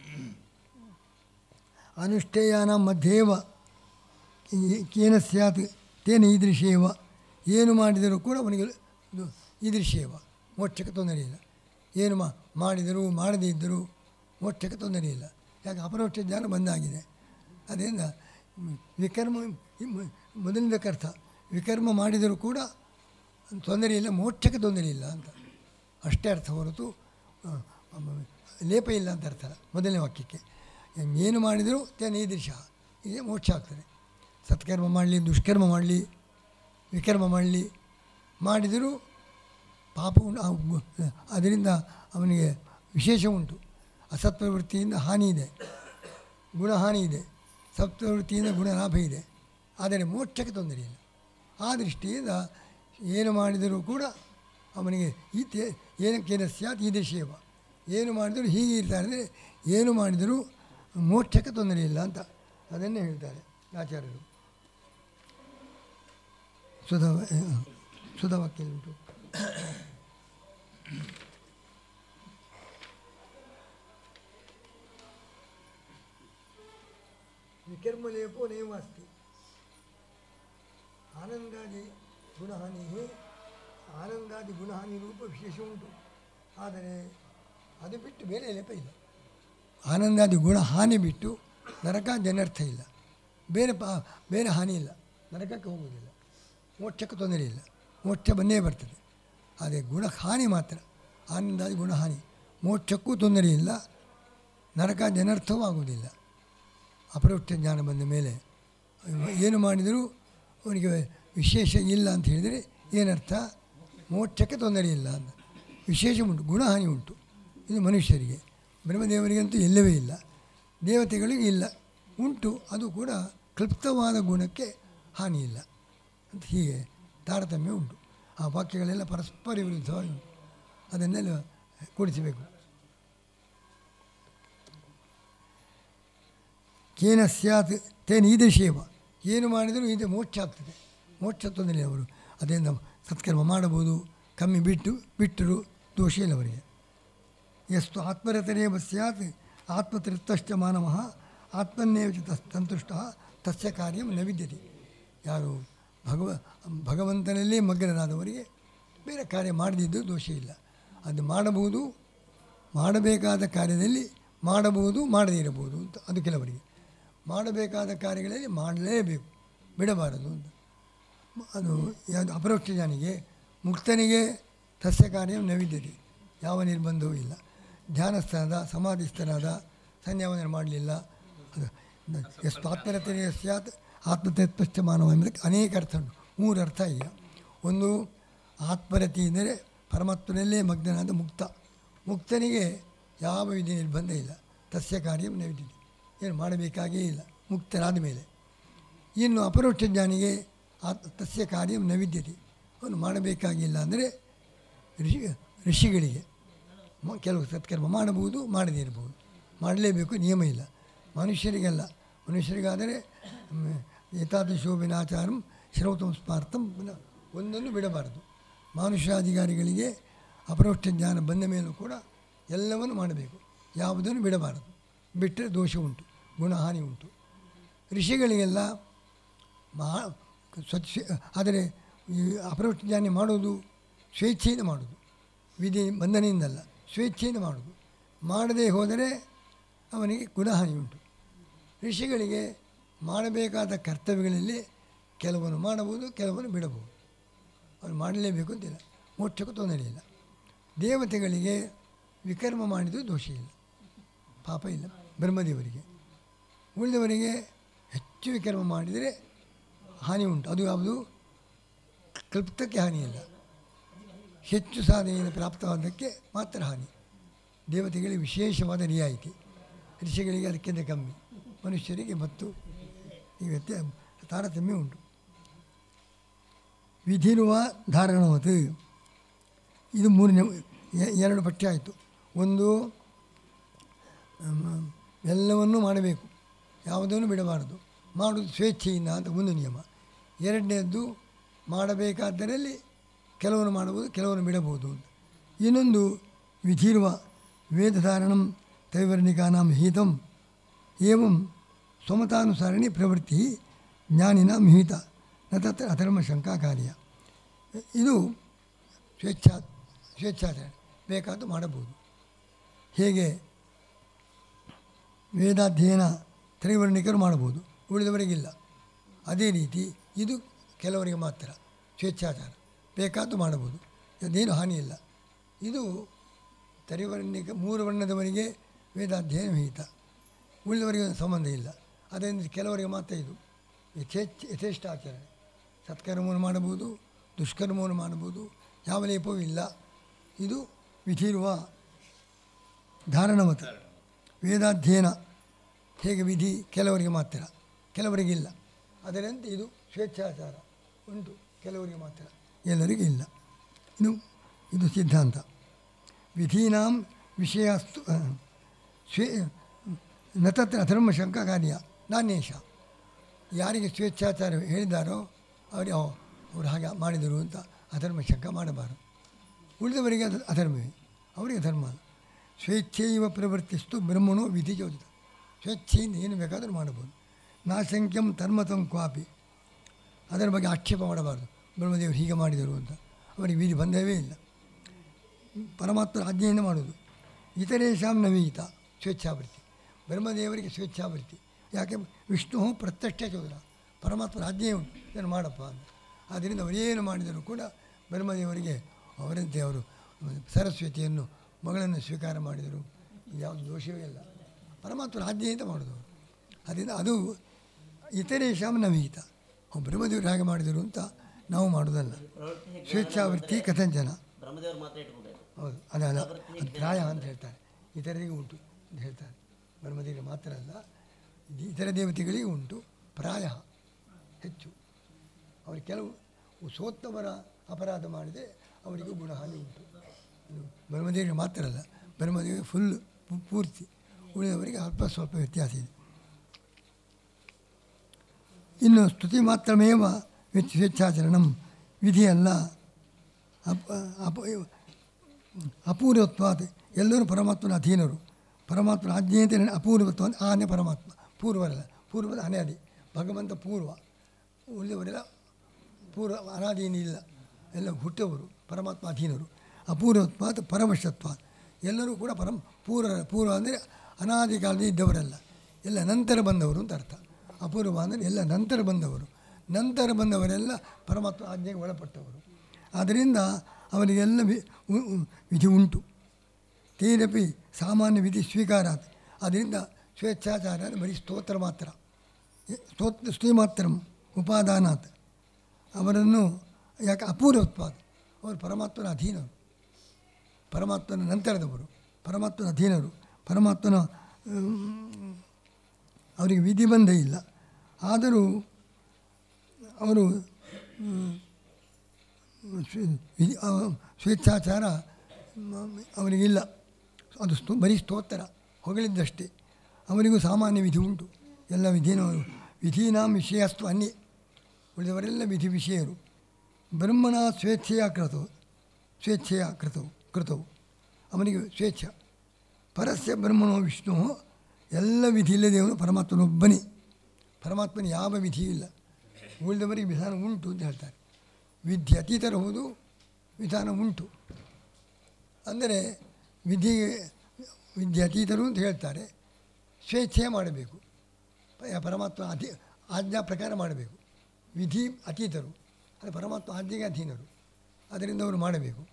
ಅನುಷ್ಠೇಯಾನ ಮಧ್ಯೇವ ಈ- ಕೇನ ಸ್ಯಾತ್ ತೇನ ಈದೃಶೇವ ಏನು ಮಾಡಿದರೂ ಕೂಡ ಅವನಿಗೆ ಇದು ಈದೃಶೇವ ಮೋಕ್ಷಕ್ಕೆ ತೊಂದರೆ ಇಲ್ಲ ಏನು ಮಾ ಮಾಡಿದರೂ ಮಾಡದೇ ಇದ್ದರೂ ಮೋಕ್ಷಕ್ಕೆ ತೊಂದರೆ ಇಲ್ಲ ಯಾಕೆ ಅಪರೋಕ್ಷ ಜ್ಞಾನ ಬಂದಾಗಿದೆ ಅದರಿಂದ ಮ್, ವಿಕರ್ಮ ಈ ಮ- ಮೊದಲನೇದಕ್ಕೆ ಅರ್ಥ ವಿಕರ್ಮ ಮಾಡಿದರೂ ಕೂಡ ತೊಂದರೆ ಇಲ್ಲ ಮೋಕ್ಷಕ್ಕೆ ತೊಂದರೆ ಇಲ್ಲ ಅಂತ ಅಷ್ಟೇ ಅರ್ಥ ಹೊರತು ಆ, ಮ- ಲೇಪ ಇಲ್ಲ ಅಂತ ಅರ್ಥ ಅಲ್ಲ ಮೊದಲನೇ ವಾಕ್ಯಕ್ಕೆ ಏನು ಮಾಡಿದರೂ ತೇನ ಈದೃಶ ಇದೆ ಮೋಕ್ಷ ಆಗ್ತದೆ ಸತ್ಕರ್ಮ ಮಾಡಲಿ ದುಷ್ಕರ್ಮ ಮಾಡಲಿ ವಿಕರ್ಮ ಮಾಡಲಿ ಮಾಡಿದರೂ ಪಾಪ ಉಂಟು ಆ ಗು- ಅದರಿಂದ ಅವನಿಗೆ ವಿಶೇಷ ಉಂಟು ಅಸತ್ಪ್ರವೃತ್ತಿಯಿಂದ ಹಾನಿ ಇದೆ ಗುಣಹಾನಿ ಇದೆ ಸತ್ಪ್ರವೃತ್ತಿಯಿಂದ ಗುಣಲಾಭ ಇದೆ ಆದರೆ ಮೋಕ್ಷಕ್ಕೆ ತೊಂದರೆ ಇಲ್ಲ ಆ ದೃಷ್ಟಿಯಿಂದ ಏನು ಮಾಡಿದರೂ ಕೂಡ ಅವನಿಗೆ ಈ ತೇ ಏನಕ್ಕೇನ ಸ್ಯಾತ್ ಈ ದೇಶೇವ ಏನು ಮಾಡಿದರೂ ಹೀಗೆ ಇರ್ತಾರೆ ಅಂದರೆ ಏನು ಮಾಡಿದರೂ ಮೋಕ್ಷಕ್ಕೆ ತೊಂದರೆ ಇಲ್ಲ ಅಂತ ಅದನ್ನೇ ಹೇಳ್ತಾರೆ ಆಚಾರ್ಯರು ಸುಧ ಸುಧವಾಕ್ಯ ಉಂಟು ವಿಕರ್ಮಲೇಪೋ ನೈವಾಸ್ತಿ ಆನಂದಾದಿ ಗುಣಹಾನಿ ಆನಂದಾದಿ ಗುಣಹಾನಿ ರೂಪ ವಿಶೇಷ ಉಂಟು ಆದರೆ ಅದು ಬಿಟ್ಟು ಬೇರೆ ಲೇಪ ಇಲ್ಲ ಆನಂದಾದಿ ಗುಣ ಹಾನಿ ಬಿಟ್ಟು ನರಕ ಜನರ್ಥ ಇಲ್ಲ ಬೇರೆ ಪಾ ಬೇರೆ ಹಾನಿ ಇಲ್ಲ ನರಕಕ್ಕೆ ಹೋಗುವುದಿಲ್ಲ ಮೋಕ್ಷಕ್ಕೆ ತೊಂದರೆ ಇಲ್ಲ ಮೋಕ್ಷ ಬಂದೇ ಬರ್ತದೆ ಆದರೆ ಗುಣ ಹಾನಿ ಮಾತ್ರ ಆನಂದಾದಿ ಗುಣ ಹಾನಿ ಮೋಕ್ಷಕ್ಕೂ ತೊಂದರೆ ಇಲ್ಲ ನರಕ ಜನರ್ಥವೂ ಆಗುವುದಿಲ್ಲ ಅಪರೋಕ್ಷ ಜ್ಞಾನ ಬಂದ ಮೇಲೆ ಏನು ಮಾಡಿದರೂ ಅವನಿಗೆ ವಿಶೇಷ ಇಲ್ಲ ಅಂತ ಹೇಳಿದರೆ ಏನರ್ಥ ಮೋಕ್ಷಕ್ಕೆ ತೊಂದರೆ ಇಲ್ಲ ಅಂತ ವಿಶೇಷ ಉಂಟು ಗುಣಹಾನಿ ಉಂಟು ಇದು ಮನುಷ್ಯರಿಗೆ ಬ್ರಹ್ಮದೇವರಿಗಂತೂ ಇಲ್ಲವೇ ಇಲ್ಲ ದೇವತೆಗಳಿಗೆ ಇಲ್ಲ ಉಂಟು ಅದು ಕೂಡ ಕ್ಲುಪ್ತವಾದ ಗುಣಕ್ಕೆ ಹಾನಿ ಇಲ್ಲ ಅಂತ ಹೀಗೆ ತಾರತಮ್ಯ ಉಂಟು ಆ ವಾಕ್ಯಗಳೆಲ್ಲ ಪರಸ್ಪರ ವಿರುದ್ಧವಾಗಿ ಉಂಟು ಅದನ್ನೆಲ್ಲ ಕೂಡಿಸಬೇಕು ಕೇನ ಸ್ಯಾತ್ ತೇನ ಈದೃಶೇವ ಏನು ಮಾಡಿದರೂ ಇದು ಮೋಕ್ಷ ಆಗ್ತದೆ ಮೋಕ್ಷ ತೊಂದರೆ ಅವರು ಅದರಿಂದ ಸತ್ಕರ್ಮ ಮಾಡಬಹುದು ಕಮ್ಮಿ ಬಿಟ್ಟು ಬಿಟ್ಟರು ದೋಷ ಇಲ್ಲ ಅವರಿಗೆ ಎಷ್ಟು ಆತ್ಮರತರೇವ ಸ್ಯಾತ್ ಆತ್ಮತೃಪ್ತಶ್ಚ ಮಾನವ ಆತ್ಮನ್ನೇವ ಚ ತಸ್ ಸಂತುಷ್ಟ ತಸ್ಯ ಕಾರ್ಯ ನ ವಿದ್ಯತೆ ಯಾರು ಭಗವ ಭಗವಂತನಲ್ಲೇ ಮಗ್ನರಾದವರಿಗೆ ಬೇರೆ ಕಾರ್ಯ ಮಾಡದಿದ್ದು ದೋಷ ಇಲ್ಲ ಅದು ಮಾಡಬಹುದು ಮಾಡಬೇಕಾದ ಕಾರ್ಯದಲ್ಲಿ ಮಾಡಬಹುದು ಮಾಡದೇ ಇರಬಹುದು ಅಂತ ಅದು ಕೆಲವರಿಗೆ ಮಾಡಬೇಕಾದ ಕಾರ್ಯಗಳಲ್ಲಿ ಮಾಡಲೇಬೇಕು ಬಿಡಬಾರದು ಅಂತ ಅದು ಯಾವುದು ಅಪರೋಕ್ಷ ಜ್ಞಾನಿಗೆ ಮುಕ್ತನಿಗೆ ತಸ್ಯ ಕಾರ್ಯ ನೈವಿದ್ಯತೆ ಯಾವ ನಿರ್ಬಂಧವೂ ಇಲ್ಲ ಧ್ಯಾನಸ್ಥನಾದ ಸಮಾಧಿಸ್ಥನಾದ ಸಂಧ್ಯಾವಂದನೆ ಮಾಡಲಿಲ್ಲ ಅದು ಎಷ್ಟು ಆತ್ಮರತನೆಯ ಸ್ಯಾತ್ ಆತ್ಮತತ್ವಶ್ಚ ಮಾನವ ಎಂಬುದಕ್ಕೆ ಅನೇಕ ಅರ್ಥ ಉಂಟು ಮೂರು ಅರ್ಥ ಈಗ ಒಂದು ಆತ್ಮರತಿ ಎಂದರೆ ಪರಮಾತ್ಮನಲ್ಲೇ ಮಗ್ನನಾದ ಮುಕ್ತ ಮುಕ್ತನಿಗೆ ಯಾವ ವಿಧಿ ನಿರ್ಬಂಧ ಇಲ್ಲ ತಸ್ಯ ಕಾರ್ಯ ನೈವಿದ್ಯತೆ ಏನು ಮಾಡಬೇಕಾಗೇ ಇಲ್ಲ ಮುಕ್ತರಾದ ಮೇಲೆ ಇನ್ನು ಅಪರೋಕ್ಷ ಜ್ಞಾನಿಗೆ ಆ ತಸ್ಯ ಕಾರ್ಯ ನೈವಿದ್ಯತೆ ಅವನು ಮಾಡಬೇಕಾಗಿಲ್ಲ ಅಂದರೆ ಋಷಿ ಋಷಿಗಳಿಗೆ ಮ- ಕೆಲವು ಸತ್ಕರ್ಮ ಮಾಡಬಹುದು ಮಾಡದೇ ಇರಬಹುದು ಮಾಡಲೇಬೇಕು ನಿಯಮ ಇಲ್ಲ ಮನುಷ್ಯರಿಗೆಲ್ಲ ಮನುಷ್ಯರಿಗಾದರೆ ಮ್, ಏತಾದೃಶೋಭಿನಾಚಾರಂ ಶ್ರೌತಂ ಸ್ಪಾರ್ಥಂ ಪುನಃ ಒಂದನ್ನು ಬಿಡಬಾರದು ಮಾನುಷ್ಯಾಧಿಕಾರಿಗಳಿಗೆ ಅಪರೋಕ್ಷ ಜ್ಞಾನ ಬಂದ ಮೇಲೂ ಕೂಡ ಎಲ್ಲವನ್ನು ಮಾಡಬೇಕು ಯಾವುದನ್ನು ಬಿಡಬಾರದು ಬಿಟ್ಟರೆ ದೋಷ ಉಂಟು ಗುಣಹಾನಿ ಉಂಟು ಋಷಿಗಳಿಗೆಲ್ಲ ಮಹಾ ಸ್ವಚ್ಛ ಆದರೆ ಈ ಅಪರೋಕ್ಷ ಜ್ಞಾನ ಮಾಡೋದು ಸ್ವೇಚ್ಛೆಯಿಂದ ಮಾಡೋದು ವಿಧಿ ಬಂಧನೆಯಿಂದಲ್ಲ ಸ್ವೇಚ್ಛೆಯಿಂದ ಮಾಡೋದು ಮಾಡದೇ ಹೋದರೆ ಅವನಿಗೆ ಗುಣಹಾನಿ ಉಂಟು ಋಷಿಗಳಿಗೆ ಮಾಡಬೇಕಾದ ಕರ್ತವ್ಯಗಳಲ್ಲಿ ಕೆಲವನ್ನು ಮಾಡಬಹುದು ಕೆಲವನ್ನು ಬಿಡಬಹುದು ಅವನು ಮಾಡಲೇಬೇಕು ಅಂತಿಲ್ಲ ಮೋಕ್ಷಕ್ಕೂ ತೊಂದರೆ ಇಲ್ಲ ದೇವತೆಗಳಿಗೆ ವಿಕರ್ಮ ಮಾಡಿದರೂ ದೋಷ ಇಲ್ಲ ಪಾಪ ಇಲ್ಲ ಬ್ರಹ್ಮದೇವರಿಗೆ ಉಳಿದವರಿಗೆ ಹೆಚ್ಚು ವಿಕರ್ಮ ಮಾಡಿದರೆ ಹಾನಿ ಉಂಟು ಅದು ಯಾವುದು ಕಲ್ಪಿತಕ್ಕೆ ಹಾನಿ ಇಲ್ಲ ಹೆಚ್ಚು ಸಾಧನೆಯಿಂದ ಪ್ರಾಪ್ತವಾದಕ್ಕೆ ಮಾತ್ರ ಹಾನಿ ದೇವತೆಗಳಿಗೆ ವಿಶೇಷವಾದ ರಿಯಾಯಿತಿ ಋಷಿಗಳಿಗೆ ಅದಕ್ಕಿಂತ ಕಮ್ಮಿ ಮನುಷ್ಯರಿಗೆ ಮತ್ತು ಈ ವ್ಯತ್ಯ ತಾರತಮ್ಯ ಉಂಟು ವಿಧಿರುವ ಧಾರಣವತ್ ಇದು ಮೂರನೇ ಎ- ಎರಡು ಪಠ್ಯ ಆಯಿತು ಒಂದು ಮ್, ಎಲ್ಲವನ್ನೂ ಮಾಡಬೇಕು ಯಾವುದನ್ನು ಬಿಡಬಾರದು ಮಾಡುವುದು ಸ್ವೇಚ್ಛೆಯಿಂದ ಅಂತ ಒಂದು ನಿಯಮ ಎರಡನೇದ್ದು ಮಾಡಬೇಕಾದ್ದರಲ್ಲಿ ಕೆಲವನ್ನು ಮಾಡಬಹುದು ಕೆಲವನ್ನು ಬಿಡಬಹುದು ಅಂತ ಇನ್ನೊಂದು ವಿಧಿರುವ ವೇದಧಾರಣಂ ತೈವರ್ಣಿಕಾನಾಂ ಹಿತಂ ಏವಂ ಸ್ವಮತಾನುಸಾರಣಿ ಪ್ರವೃತ್ತಿ ಜ್ಞಾನಿನ ಮಿಹಿತ ನ ತತ್ರ ಅಧರ್ಮ ಶಂಕಾ ಕಾರ್ಯ ಇದು ಸ್ವೇಚ್ಛಾ ಸ್ವೇಚ್ಛಾಚರಣೆ ಬೇಕಾದ್ದು ಮಾಡಬಹುದು ಹೇಗೆ ವೇದಾಧ್ಯಯನ ತ್ರೈವರ್ಣಿಕರು ಮಾಡಬಹುದು ಉಳಿದವರಿಗಿಲ್ಲ ಅದೇ ರೀತಿ ಇದು ಕೆಲವರಿಗೆ ಮಾತ್ರ ಸ್ವೇಚ್ಛಾಚಾರ ಬೇಕಾದ್ದು ಮಾಡಬಹುದು ಅದೇನು ಹಾನಿಯಿಲ್ಲ ಇದು ತ್ರೈವರ್ಣಿಕ ಮೂರು ವರ್ಣದವರಿಗೆ ವೇದಾಧ್ಯಯನ ವಿಹಿತ ಉಳಿದವರಿಗೆ ಸಂಬಂಧ ಇಲ್ಲ ಅದರಿಂದ ಕೆಲವರಿಗೆ ಮಾತ್ರ ಇದು ಯಥೇಚ್ಛ ಯಥೇಷ್ಟ ಆಚರಣೆ ಸತ್ಕರ್ಮವನ್ನು ಮಾಡಬಹುದು ದುಷ್ಕರ್ಮವನ್ನು ಮಾಡಬಹುದು ಯಾವ ಲೇಪವೂ ಇಲ್ಲ ಇದು ವಿಧಿರುವ ಧಾರಣಮತ ವೇದಾಧ್ಯಯನ ಹೇಗೆ ವಿಧಿ ಕೆಲವರಿಗೆ ಮಾತ್ರ ಕೆಲವರಿಗಿಲ್ಲ ಅದರಂತೆ ಇದು ಸ್ವೇಚ್ಛಾಚಾರ ಉಂಟು ಕೆಲವರಿಗೆ ಮಾತ್ರ ಎಲ್ಲರಿಗೂ ಇಲ್ಲ ಇದು ಇದು ಸಿದ್ಧಾಂತ ವಿಧೀನಾಂ ವಿಷಯಸ್ತು ಆ, ಸ್ವೇ ನ ತತ್ರ ಅಧರ್ಮ ಶಂಕ ಕಾರ್ಯ ನಾನೇಶ ಯಾರಿಗೆ ಸ್ವೇಚ್ಛಾಚಾರ ಹೇಳಿದಾರೋ ಅವರಿಗೆ ಓ ಅವರು ಹಾಗೆ ಮಾಡಿದರು ಅಂತ ಅಧರ್ಮ ಶಂಕ ಮಾಡಬಾರದು ಉಳಿದವರಿಗೆ ಅದು ಅಧರ್ಮವೇ ಅವರಿಗೆ ಧರ್ಮ ಅಲ್ಲ. ಸ್ವೇಚ್ಛೆಯವ ಪ್ರವರ್ತಿಸ್ತು ಬ್ರಹ್ಮಣೋ ವಿಧಿ ಚೋದಿತ ಸ್ವೇಚ್ಛೆಯಿಂದ ಏನು ಬೇಕಾದರೂ ಮಾಡಬಹುದು ನಾಶಂಕ್ಯಂ ಧರ್ಮತಂ ಕ್ವಾಪಿ ಅದರ ಬಗ್ಗೆ ಆಕ್ಷೇಪ ಮಾಡಬಾರ್ದು ಬ್ರಹ್ಮದೇವರು ಹೀಗೆ ಮಾಡಿದರು ಅಂತ ಅವರಿಗೆ ವಿಧಿ ಬಂಧವೇ ಇಲ್ಲ ಪರಮಾತ್ಮರ ಆಜ್ಞೆಯಿಂದ ಮಾಡೋದು ಇತರೇಶಾಂ ನವೀತ ಸ್ವೇಚ್ಛಾವೃತ್ತಿ ಬ್ರಹ್ಮದೇವರಿಗೆ ಸ್ವೇಚ್ಛಾವೃತ್ತಿ ಯಾಕೆ ವಿಷ್ಣು ಪ್ರತ್ಯಕ್ಷ ಚೋದರ ಪರಮಾತ್ಮರ ಆಜ್ಞೆ ಉಂಟು ಇದನ್ನು ಮಾಡಪ್ಪ ಅಂತ ಆದ್ದರಿಂದ ಅವರೇನು ಮಾಡಿದರೂ ಕೂಡ ಬ್ರಹ್ಮದೇವರಿಗೆ ಅವರಂತೆ ಅವರು ಸರಸ್ವತಿಯನ್ನು ಮಗಳನ್ನು ಸ್ವೀಕಾರ ಮಾಡಿದರು ಯಾವುದು ದೋಷವೇ ಇಲ್ಲ ಪರಮಾತ್ಮರ ಆಜ್ಞೆಯಿಂದ ಮಾಡೋದು ಅವರು. ಅದರಿಂದ ಅದು ಇತರೇಶಾಂ ನವೀತ ಅವ್ರು ಬ್ರಹ್ಮದೇವರು ಹಾಗೆ ಮಾಡಿದರು ಅಂತ ನಾವು ಮಾಡೋದಲ್ಲ ಸ್ವೇಚ್ಛಾವೃತ್ತಿ ಕಥಂಜನ ಬ್ರಹ್ಮದೇವರು ಮಾತ್ರ ಇಟ್ಕೊಂಡ್ರೆ ಹೌದು ಅದಲ್ಲ ಅದು ಪ್ರಾಯ ಅಂತ ಹೇಳ್ತಾರೆ ಇತರರಿಗೂ ಉಂಟು ಅಂತ ಹೇಳ್ತಾರೆ ಬ್ರಹ್ಮದೇವರಿಗೆ ಮಾತ್ರ ಅಲ್ಲ ಇದು ಇತರ ದೇವತೆಗಳಿಗೂ ಉಂಟು ಪ್ರಾಯ ಹೆಚ್ಚು ಅವರು ಕೆಲವು ಸೋತ್ತವರ ಅಪರಾಧ ಮಾಡಿದರೆ ಅವರಿಗೂ ಗುಣಹಾನಿ ಉಂಟು ಇದು ಬ್ರಹ್ಮದೇವರಿಗೆ ಮಾತ್ರ ಅಲ್ಲ ಬ್ರಹ್ಮದೇವರಿಗೆ ಫುಲ್ ಪೂರ್ತಿ ಉಳಿದವರಿಗೆ ಅಲ್ಪ ಸ್ವಲ್ಪ ವ್ಯತ್ಯಾಸ ಇದೆ ಇನ್ನು ಸ್ತುತಿ ಮಾತ್ರಮೇವ ವೆಚ್ ಸ್ವೇಚ್ಛಾಚರಣಂ ವಿಧಿಯಲ್ಲ ಅಪ ಅಪ ಅಪೂರ್ವತ್ವಾದ ಎಲ್ಲರೂ ಪರಮಾತ್ಮನ ಅಧೀನರು ಪರಮಾತ್ಮನ ಆಜ್ಞೆಯಂತೆ ಅಪೂರ್ವತ್ವ ಅಂದ್ರೆ ಆನೆ ಪರಮಾತ್ಮ ಪೂರ್ವರಲ್ಲ ಪೂರ್ವದ ಅನಾದಿ ಭಗವಂತ ಪೂರ್ವ ಉಳಿದವರೆಲ್ಲ ಪೂರ್ವ ಅನಾದಿಯಿಂದ ಇಲ್ಲ ಎಲ್ಲ ಹುಟ್ಟವರು ಪರಮಾತ್ಮ ಅಧೀನರು ಅಪೂರ್ವತ್ವಾದ ಪರವಶತ್ವ ಎಲ್ಲರೂ ಕೂಡ ಪರಂ ಪೂರ್ವ ಪೂರ್ವ ಅಂದರೆ ಅನಾದಿ ಕಾಲದಲ್ಲಿ ಇದ್ದವರಲ್ಲ ಎಲ್ಲ ನಂತರ ಬಂದವರು ಅಂತ ಅರ್ಥ ಅಪೂರ್ವ ಅಂದರೆ ಎಲ್ಲ ನಂತರ ಬಂದವರು ನಂತರ ಬಂದವರೆಲ್ಲ ಪರಮಾತ್ಮ ಆಜ್ಞೆಗೆ ಒಳಪಟ್ಟವರು ಆದ್ದರಿಂದ ಅವರಿಗೆಲ್ಲ ವಿ- ಉ- ಉ- ವಿಧಿ ಉಂಟು ತೇರಪಿ ಸಾಮಾನ್ಯ ವಿಧಿ ಸ್ವೀಕಾರಾತ್ ಅದರಿಂದ ಸ್ವೇಚ್ಛಾಚಾರ ಅಂದರೆ ಬರೀ ಸ್ತೋತ್ರ ಮಾತ್ರ ಎ- ಸ್ತೋತ್ರ ಸ್ತುತಿ ಮಾತ್ರ ಉಪಾದಾನಾತ್ ಅವರನ್ನು ಯಾಕೆ ಅಪೂರ್ವತ್ವಾದ ಅವರು ಪರಮಾತ್ಮನ ಅಧೀನರು ಪರಮಾತ್ಮನ ನಂತರದವರು ಪರಮಾತ್ಮನ ಅಧೀನರು ಪರಮಾತ್ಮನ ಆಮ್, ಅವರಿಗೆ ವಿಧಿಬಂಧ ಇಲ್ಲ ಆದರೂ ಅವರು ಮ್, ಸ್ವೆ- ವಿಧಿ ಅವ- ಸ್ವೇಚ್ಛಾಚಾರ ಮ- ಅವರಿಗಿಲ್ಲ ಅದು ಸ್ತೋ ಬರೀ ಸ್ತೋತ್ರ ಹೊಗಳಿದ್ದಷ್ಟೇ ಅವರಿಗೂ ಸಾಮಾನ್ಯ ವಿಧಿ ಉಂಟು ಎಲ್ಲ ವಿಧಿನೂ ವಿಧೀನಾಂ ವಿಷಯಸ್ತು ಅನ್ಯ ಉಳಿದವರೆಲ್ಲ ವಿಧಿ ವಿಷಯರು ಬ್ರಹ್ಮಣ ಸ್ವೇಚ್ಛೆಯ ಕೃತವು ಸ್ವೇಚ್ಛೆಯ ಕೃತವು ಕೃತವು ಅವನಿಗೆ ಸ್ವೇಚ್ಛ ಪರಸ್ಯ ಬ್ರಹ್ಮಣೋ ವಿಷ್ಣು ಎಲ್ಲ ವಿಧಿ ಇಲ್ಲದೇವನು ಪರಮಾತ್ಮನೊಬ್ಬನೇ ಪರಮಾತ್ಮನ ಯಾವ ವಿಧಿ ಇಲ್ಲ ಉಳಿದವರಿಗೆ ವಿಧಾನ ಉಂಟು ಅಂತ ಹೇಳ್ತಾರೆ ವಿಧಿ ಅತೀತರಹುದು ವಿಧಾನ ಉಂಟು ಅಂದರೆ ವಿಧಿ ವಿದ್ಯೆ ಅತೀತರು ಅಂತ ಹೇಳ್ತಾರೆ ಸ್ವೇಚ್ಛೆ ಮಾಡಬೇಕು ಪ- ಪರಮಾತ್ಮ ಅಧೀ ಆಜ್ಞಾ ಪ್ರಕಾರ ಮಾಡಬೇಕು ವಿಧಿ ಅತೀತರು ಅದು ಪರಮಾತ್ಮ ಆಜ್ಞೆಗೆ ಅಧೀನರು ಅದರಿಂದ ಅವರು ಮಾಡಬೇಕು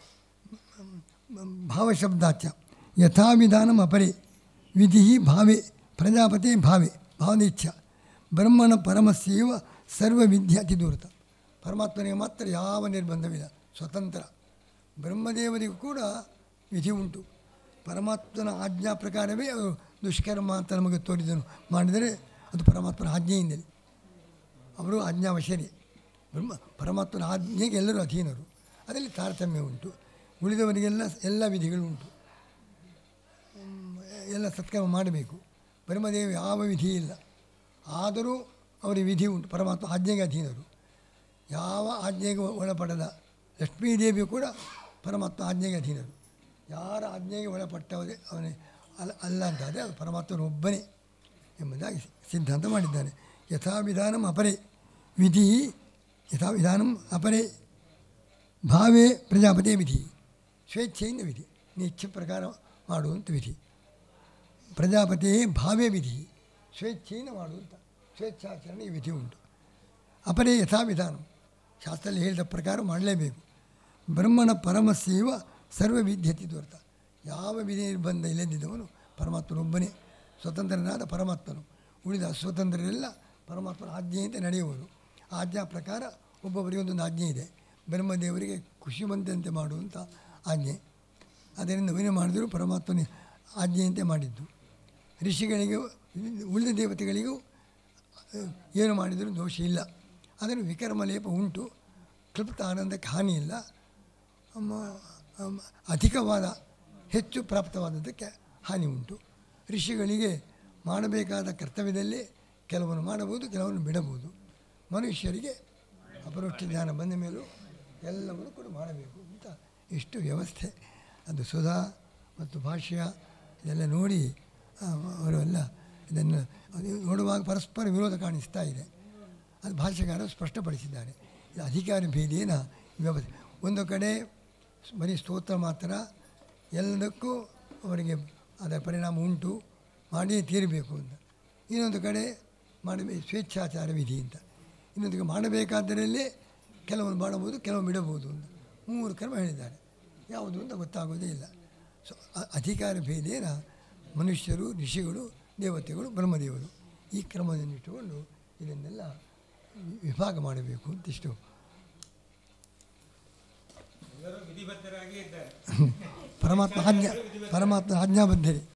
ಭಾವಶಬ್ದಾಚ ಯಥಾವಿಧಾನಂ ಅಪರೆ ವಿಧಿ ಭಾವೆ ಪ್ರಜಾಪತಿ ಭಾವೆ ಭಾವನಿಚ್ಛ ಬ್ರಹ್ಮಣ ಪರಮಸ್ಯವ ಸರ್ವ ವಿದ್ಯೆ ಅತಿ ದೂರತ ಪರಮಾತ್ಮನಿಗೆ ಮಾತ್ರ ಯಾವ ನಿರ್ಬಂಧವಿಲ್ಲ ಸ್ವತಂತ್ರ ಬ್ರಹ್ಮದೇವರಿಗೂ ಕೂಡ ವಿಧಿ ಉಂಟು ಪರಮಾತ್ಮನ ಆಜ್ಞಾ ಪ್ರಕಾರವೇ ಅವರು ದುಷ್ಕರ್ಮ ಅಂತ ನಮಗೆ ತೋರಿದನು ಮಾಡಿದರೆ ಅದು ಪರಮಾತ್ಮನ ಆಜ್ಞೆಯಿಂದಲೇ ಅವರು ಆಜ್ಞಾವಶರೇ ಬ್ರಹ್ಮ ಪರಮಾತ್ಮನ ಆಜ್ಞೆಗೆ ಎಲ್ಲರೂ ಅಧೀನರು ಅದರಲ್ಲಿ ತಾರತಮ್ಯ ಉಂಟು ಉಳಿದವರಿಗೆಲ್ಲ ಎಲ್ಲ ವಿಧಿಗಳು ಉಂಟು ಹ್ಮ್, ಎಲ್ಲ ಸತ್ಕರ್ಮ ಮಾಡಬೇಕು ಬ್ರಹ್ಮದೇವ ಯಾವ ವಿಧಿ ಇಲ್ಲ ಆದರೂ ಅವರಿಗೆ ವಿಧಿ ಉಂಟು ಪರಮಾತ್ಮ ಆಜ್ಞೆಗೆ ಅಧೀನರು ಯಾವ ಆಜ್ಞೆಗೆ ಒಳಪಡದ ಲಕ್ಷ್ಮೀದೇವಿಯು ಕೂಡ ಪರಮಾತ್ಮ ಆಜ್ಞೆಗೆ ಅಧೀನರು ಯಾರ ಆಜ್ಞೆಗೆ ಒಳಪಟ್ಟವರೇ ಅವನೇ ಅಲ್ಲ ಅಲ್ಲ ಅಂತಾದರೆ ಅದು ಪರಮಾತ್ಮನೊಬ್ಬನೇ ಎಂಬುದಾಗಿ ಸಿದ್ಧಾಂತ ಮಾಡಿದ್ದಾನೆ ಯಥಾ ವಿಧಾನಂ ಅಪರೆ ವಿಧಿ ಯಥಾ ವಿಧಾನಂ ಅಪರೆ ಭಾವೇ ಪ್ರಜಾಪತಿಯ ವಿಧಿ ಸ್ವೇಚ್ಛೆಯಿಂದ ವಿಧಿ ನಿಚ್ಛೆ ಪ್ರಕಾರ ಮಾಡುವಂಥ ವಿಧಿ ಪ್ರಜಾಪತಿಯೇ ಭಾವೇ ವಿಧಿ ಸ್ವೇಚ್ಛೆಯಿಂದ ಮಾಡುವಂಥ ಸ್ವೇಚ್ಛಾಚರಣೆ ವಿಧಿ ಉಂಟು ಅಪರೇ ಯಥಾ ವಿಧಾನ ಶಾಸ್ತ್ರದಲ್ಲಿ ಹೇಳಿದ ಪ್ರಕಾರ ಮಾಡಲೇಬೇಕು ಬ್ರಹ್ಮಣ ಪರಮಸ್ಯವ ಸರ್ವ ವಿದ್ಯತಿ ದೊರೆತ ಯಾವ ವಿಧಿ ನಿರ್ಬಂಧ ಇಲ್ಲದಿದ್ದವನು ಪರಮಾತ್ಮನೊಬ್ಬನೇ ಸ್ವತಂತ್ರನಾದ ಪರಮಾತ್ಮನು ಉಳಿದ ಸ್ವತಂತ್ರರೆಲ್ಲ ಪರಮಾತ್ಮನ ಆಜ್ಞೆಯಂತೆ ನಡೆಯುವರು ಆಜ್ಞಾ ಪ್ರಕಾರ ಒಬ್ಬೊಬ್ಬರಿಗೆ ಒಂದೊಂದು ಆಜ್ಞೆ ಇದೆ ಬ್ರಹ್ಮದೇವರಿಗೆ ಖುಷಿ ಬಂದಂತೆ ಮಾಡುವಂಥ ಆಜ್ಞೆ ಅದರಿಂದ ವಿನಯ ಮಾಡಿದರೂ ಪರಮಾತ್ಮನ ಆಜ್ಞೆಯಂತೆ ಮಾಡಿದ್ದು ಋಷಿಗಳಿಗೂ ಉಳಿದ ದೇವತೆಗಳಿಗೂ ಅಹ್, ಏನು ಮಾಡಿದರೂ ದೋಷ ಇಲ್ಲ ಅದನ್ನು ವಿಕರ್ಮ ಲೇಪ ಉಂಟು ಕ್ಲುಪ್ತ ಆನಂದಕ್ಕೆ ಹಾನಿ ಇಲ್ಲ ಅಮ್ಮ- ಅಮ್ಮ- ಅಧಿಕವಾದ ಹೆಚ್ಚು ಪ್ರಾಪ್ತವಾದದ್ದಕ್ಕೆ ಹಾನಿ ಉಂಟು ಋಷಿಗಳಿಗೆ ಮಾಡಬೇಕಾದ ಕರ್ತವ್ಯದಲ್ಲಿ ಕೆಲವನ್ನು ಮಾಡಬಹುದು ಕೆಲವನ್ನು ಬಿಡಬಹುದು ಮನುಷ್ಯರಿಗೆ ಅಪರೋಕ್ಷ ಜ್ಞಾನ ಬಂದ ಮೇಲೂ ಎಲ್ಲವನ್ನು ಕೂಡ ಮಾಡಬೇಕು ಅಂತ ಇಷ್ಟು ವ್ಯವಸ್ಥೆ ಅದು ಸುಧಾ ಮತ್ತು ಭಾಷ್ಯ ಇದೆಲ್ಲ ನೋಡಿ ಆ, ಅವರೆಲ್ಲ ಇದನ್ನು ಅದು ನೋಡುವಾಗ ಪರಸ್ಪರ ವಿರೋಧ ಕಾಣಿಸ್ತಾ ಇದೆ ಅದು ಭಾಷ್ಯಕಾರ ಸ್ಪಷ್ಟಪಡಿಸಿದ್ದಾರೆ ಇದು ಅಧಿಕಾರ ಭೇದೇನ ವ್ಯವಸ್ಥೆ ಒಂದು ಕಡೆ ಬರೀ ಸ್ತೋತ್ರ ಮಾತ್ರ ಎಲ್ಲದಕ್ಕೂ ಅವರಿಗೆ ಅದರ ಪರಿಣಾಮ ಉಂಟು ಮಾಡಿಯೇ ತೀರಬೇಕು ಅಂತ ಇನ್ನೊಂದು ಕಡೆ ಮಾಡಬೇಕು ಸ್ವೇಚ್ಛಾಚಾರ ವಿಧಿ ಅಂತ ಇನ್ನೊಂದು ಕಡೆ ಮಾಡಬೇಕಾದ್ದರಲ್ಲೇ ಕೆಲವೊಂದು ಮಾಡಬಹುದು ಕೆಲವು ಬಿಡಬಹುದು ಅಂತ ಮೂರು ಕರ್ಮ ಹೇಳಿದ್ದಾರೆ ಯಾವುದು ಅಂತ ಗೊತ್ತಾಗೋದೇ ಇಲ್ಲ ಸೊ ಅ- ಅಧಿಕಾರ ಭೇದೇನ ಮನುಷ್ಯರು ಋಷಿಗಳು ದೇವತೆಗಳು ಬ್ರಹ್ಮದೇವರು ಈ ಕ್ರಮದನ್ನಿಟ್ಟುಕೊಂಡು ಇದನ್ನೆಲ್ಲ ವಿ- ವಿಭಾಗ ಮಾಡಬೇಕು ಅಂತಿಷ್ಟು ಎಲ್ಲರೂ ವಿಧಿಬದ್ಧರಾಗಿ ಇದ್ದಾರೆ ಪರಮಾತ್ಮ ಆಜ್ಞಾ ಪರಮಾತ್ಮ ಆಜ್ಞಾಬದ್ಧರೇ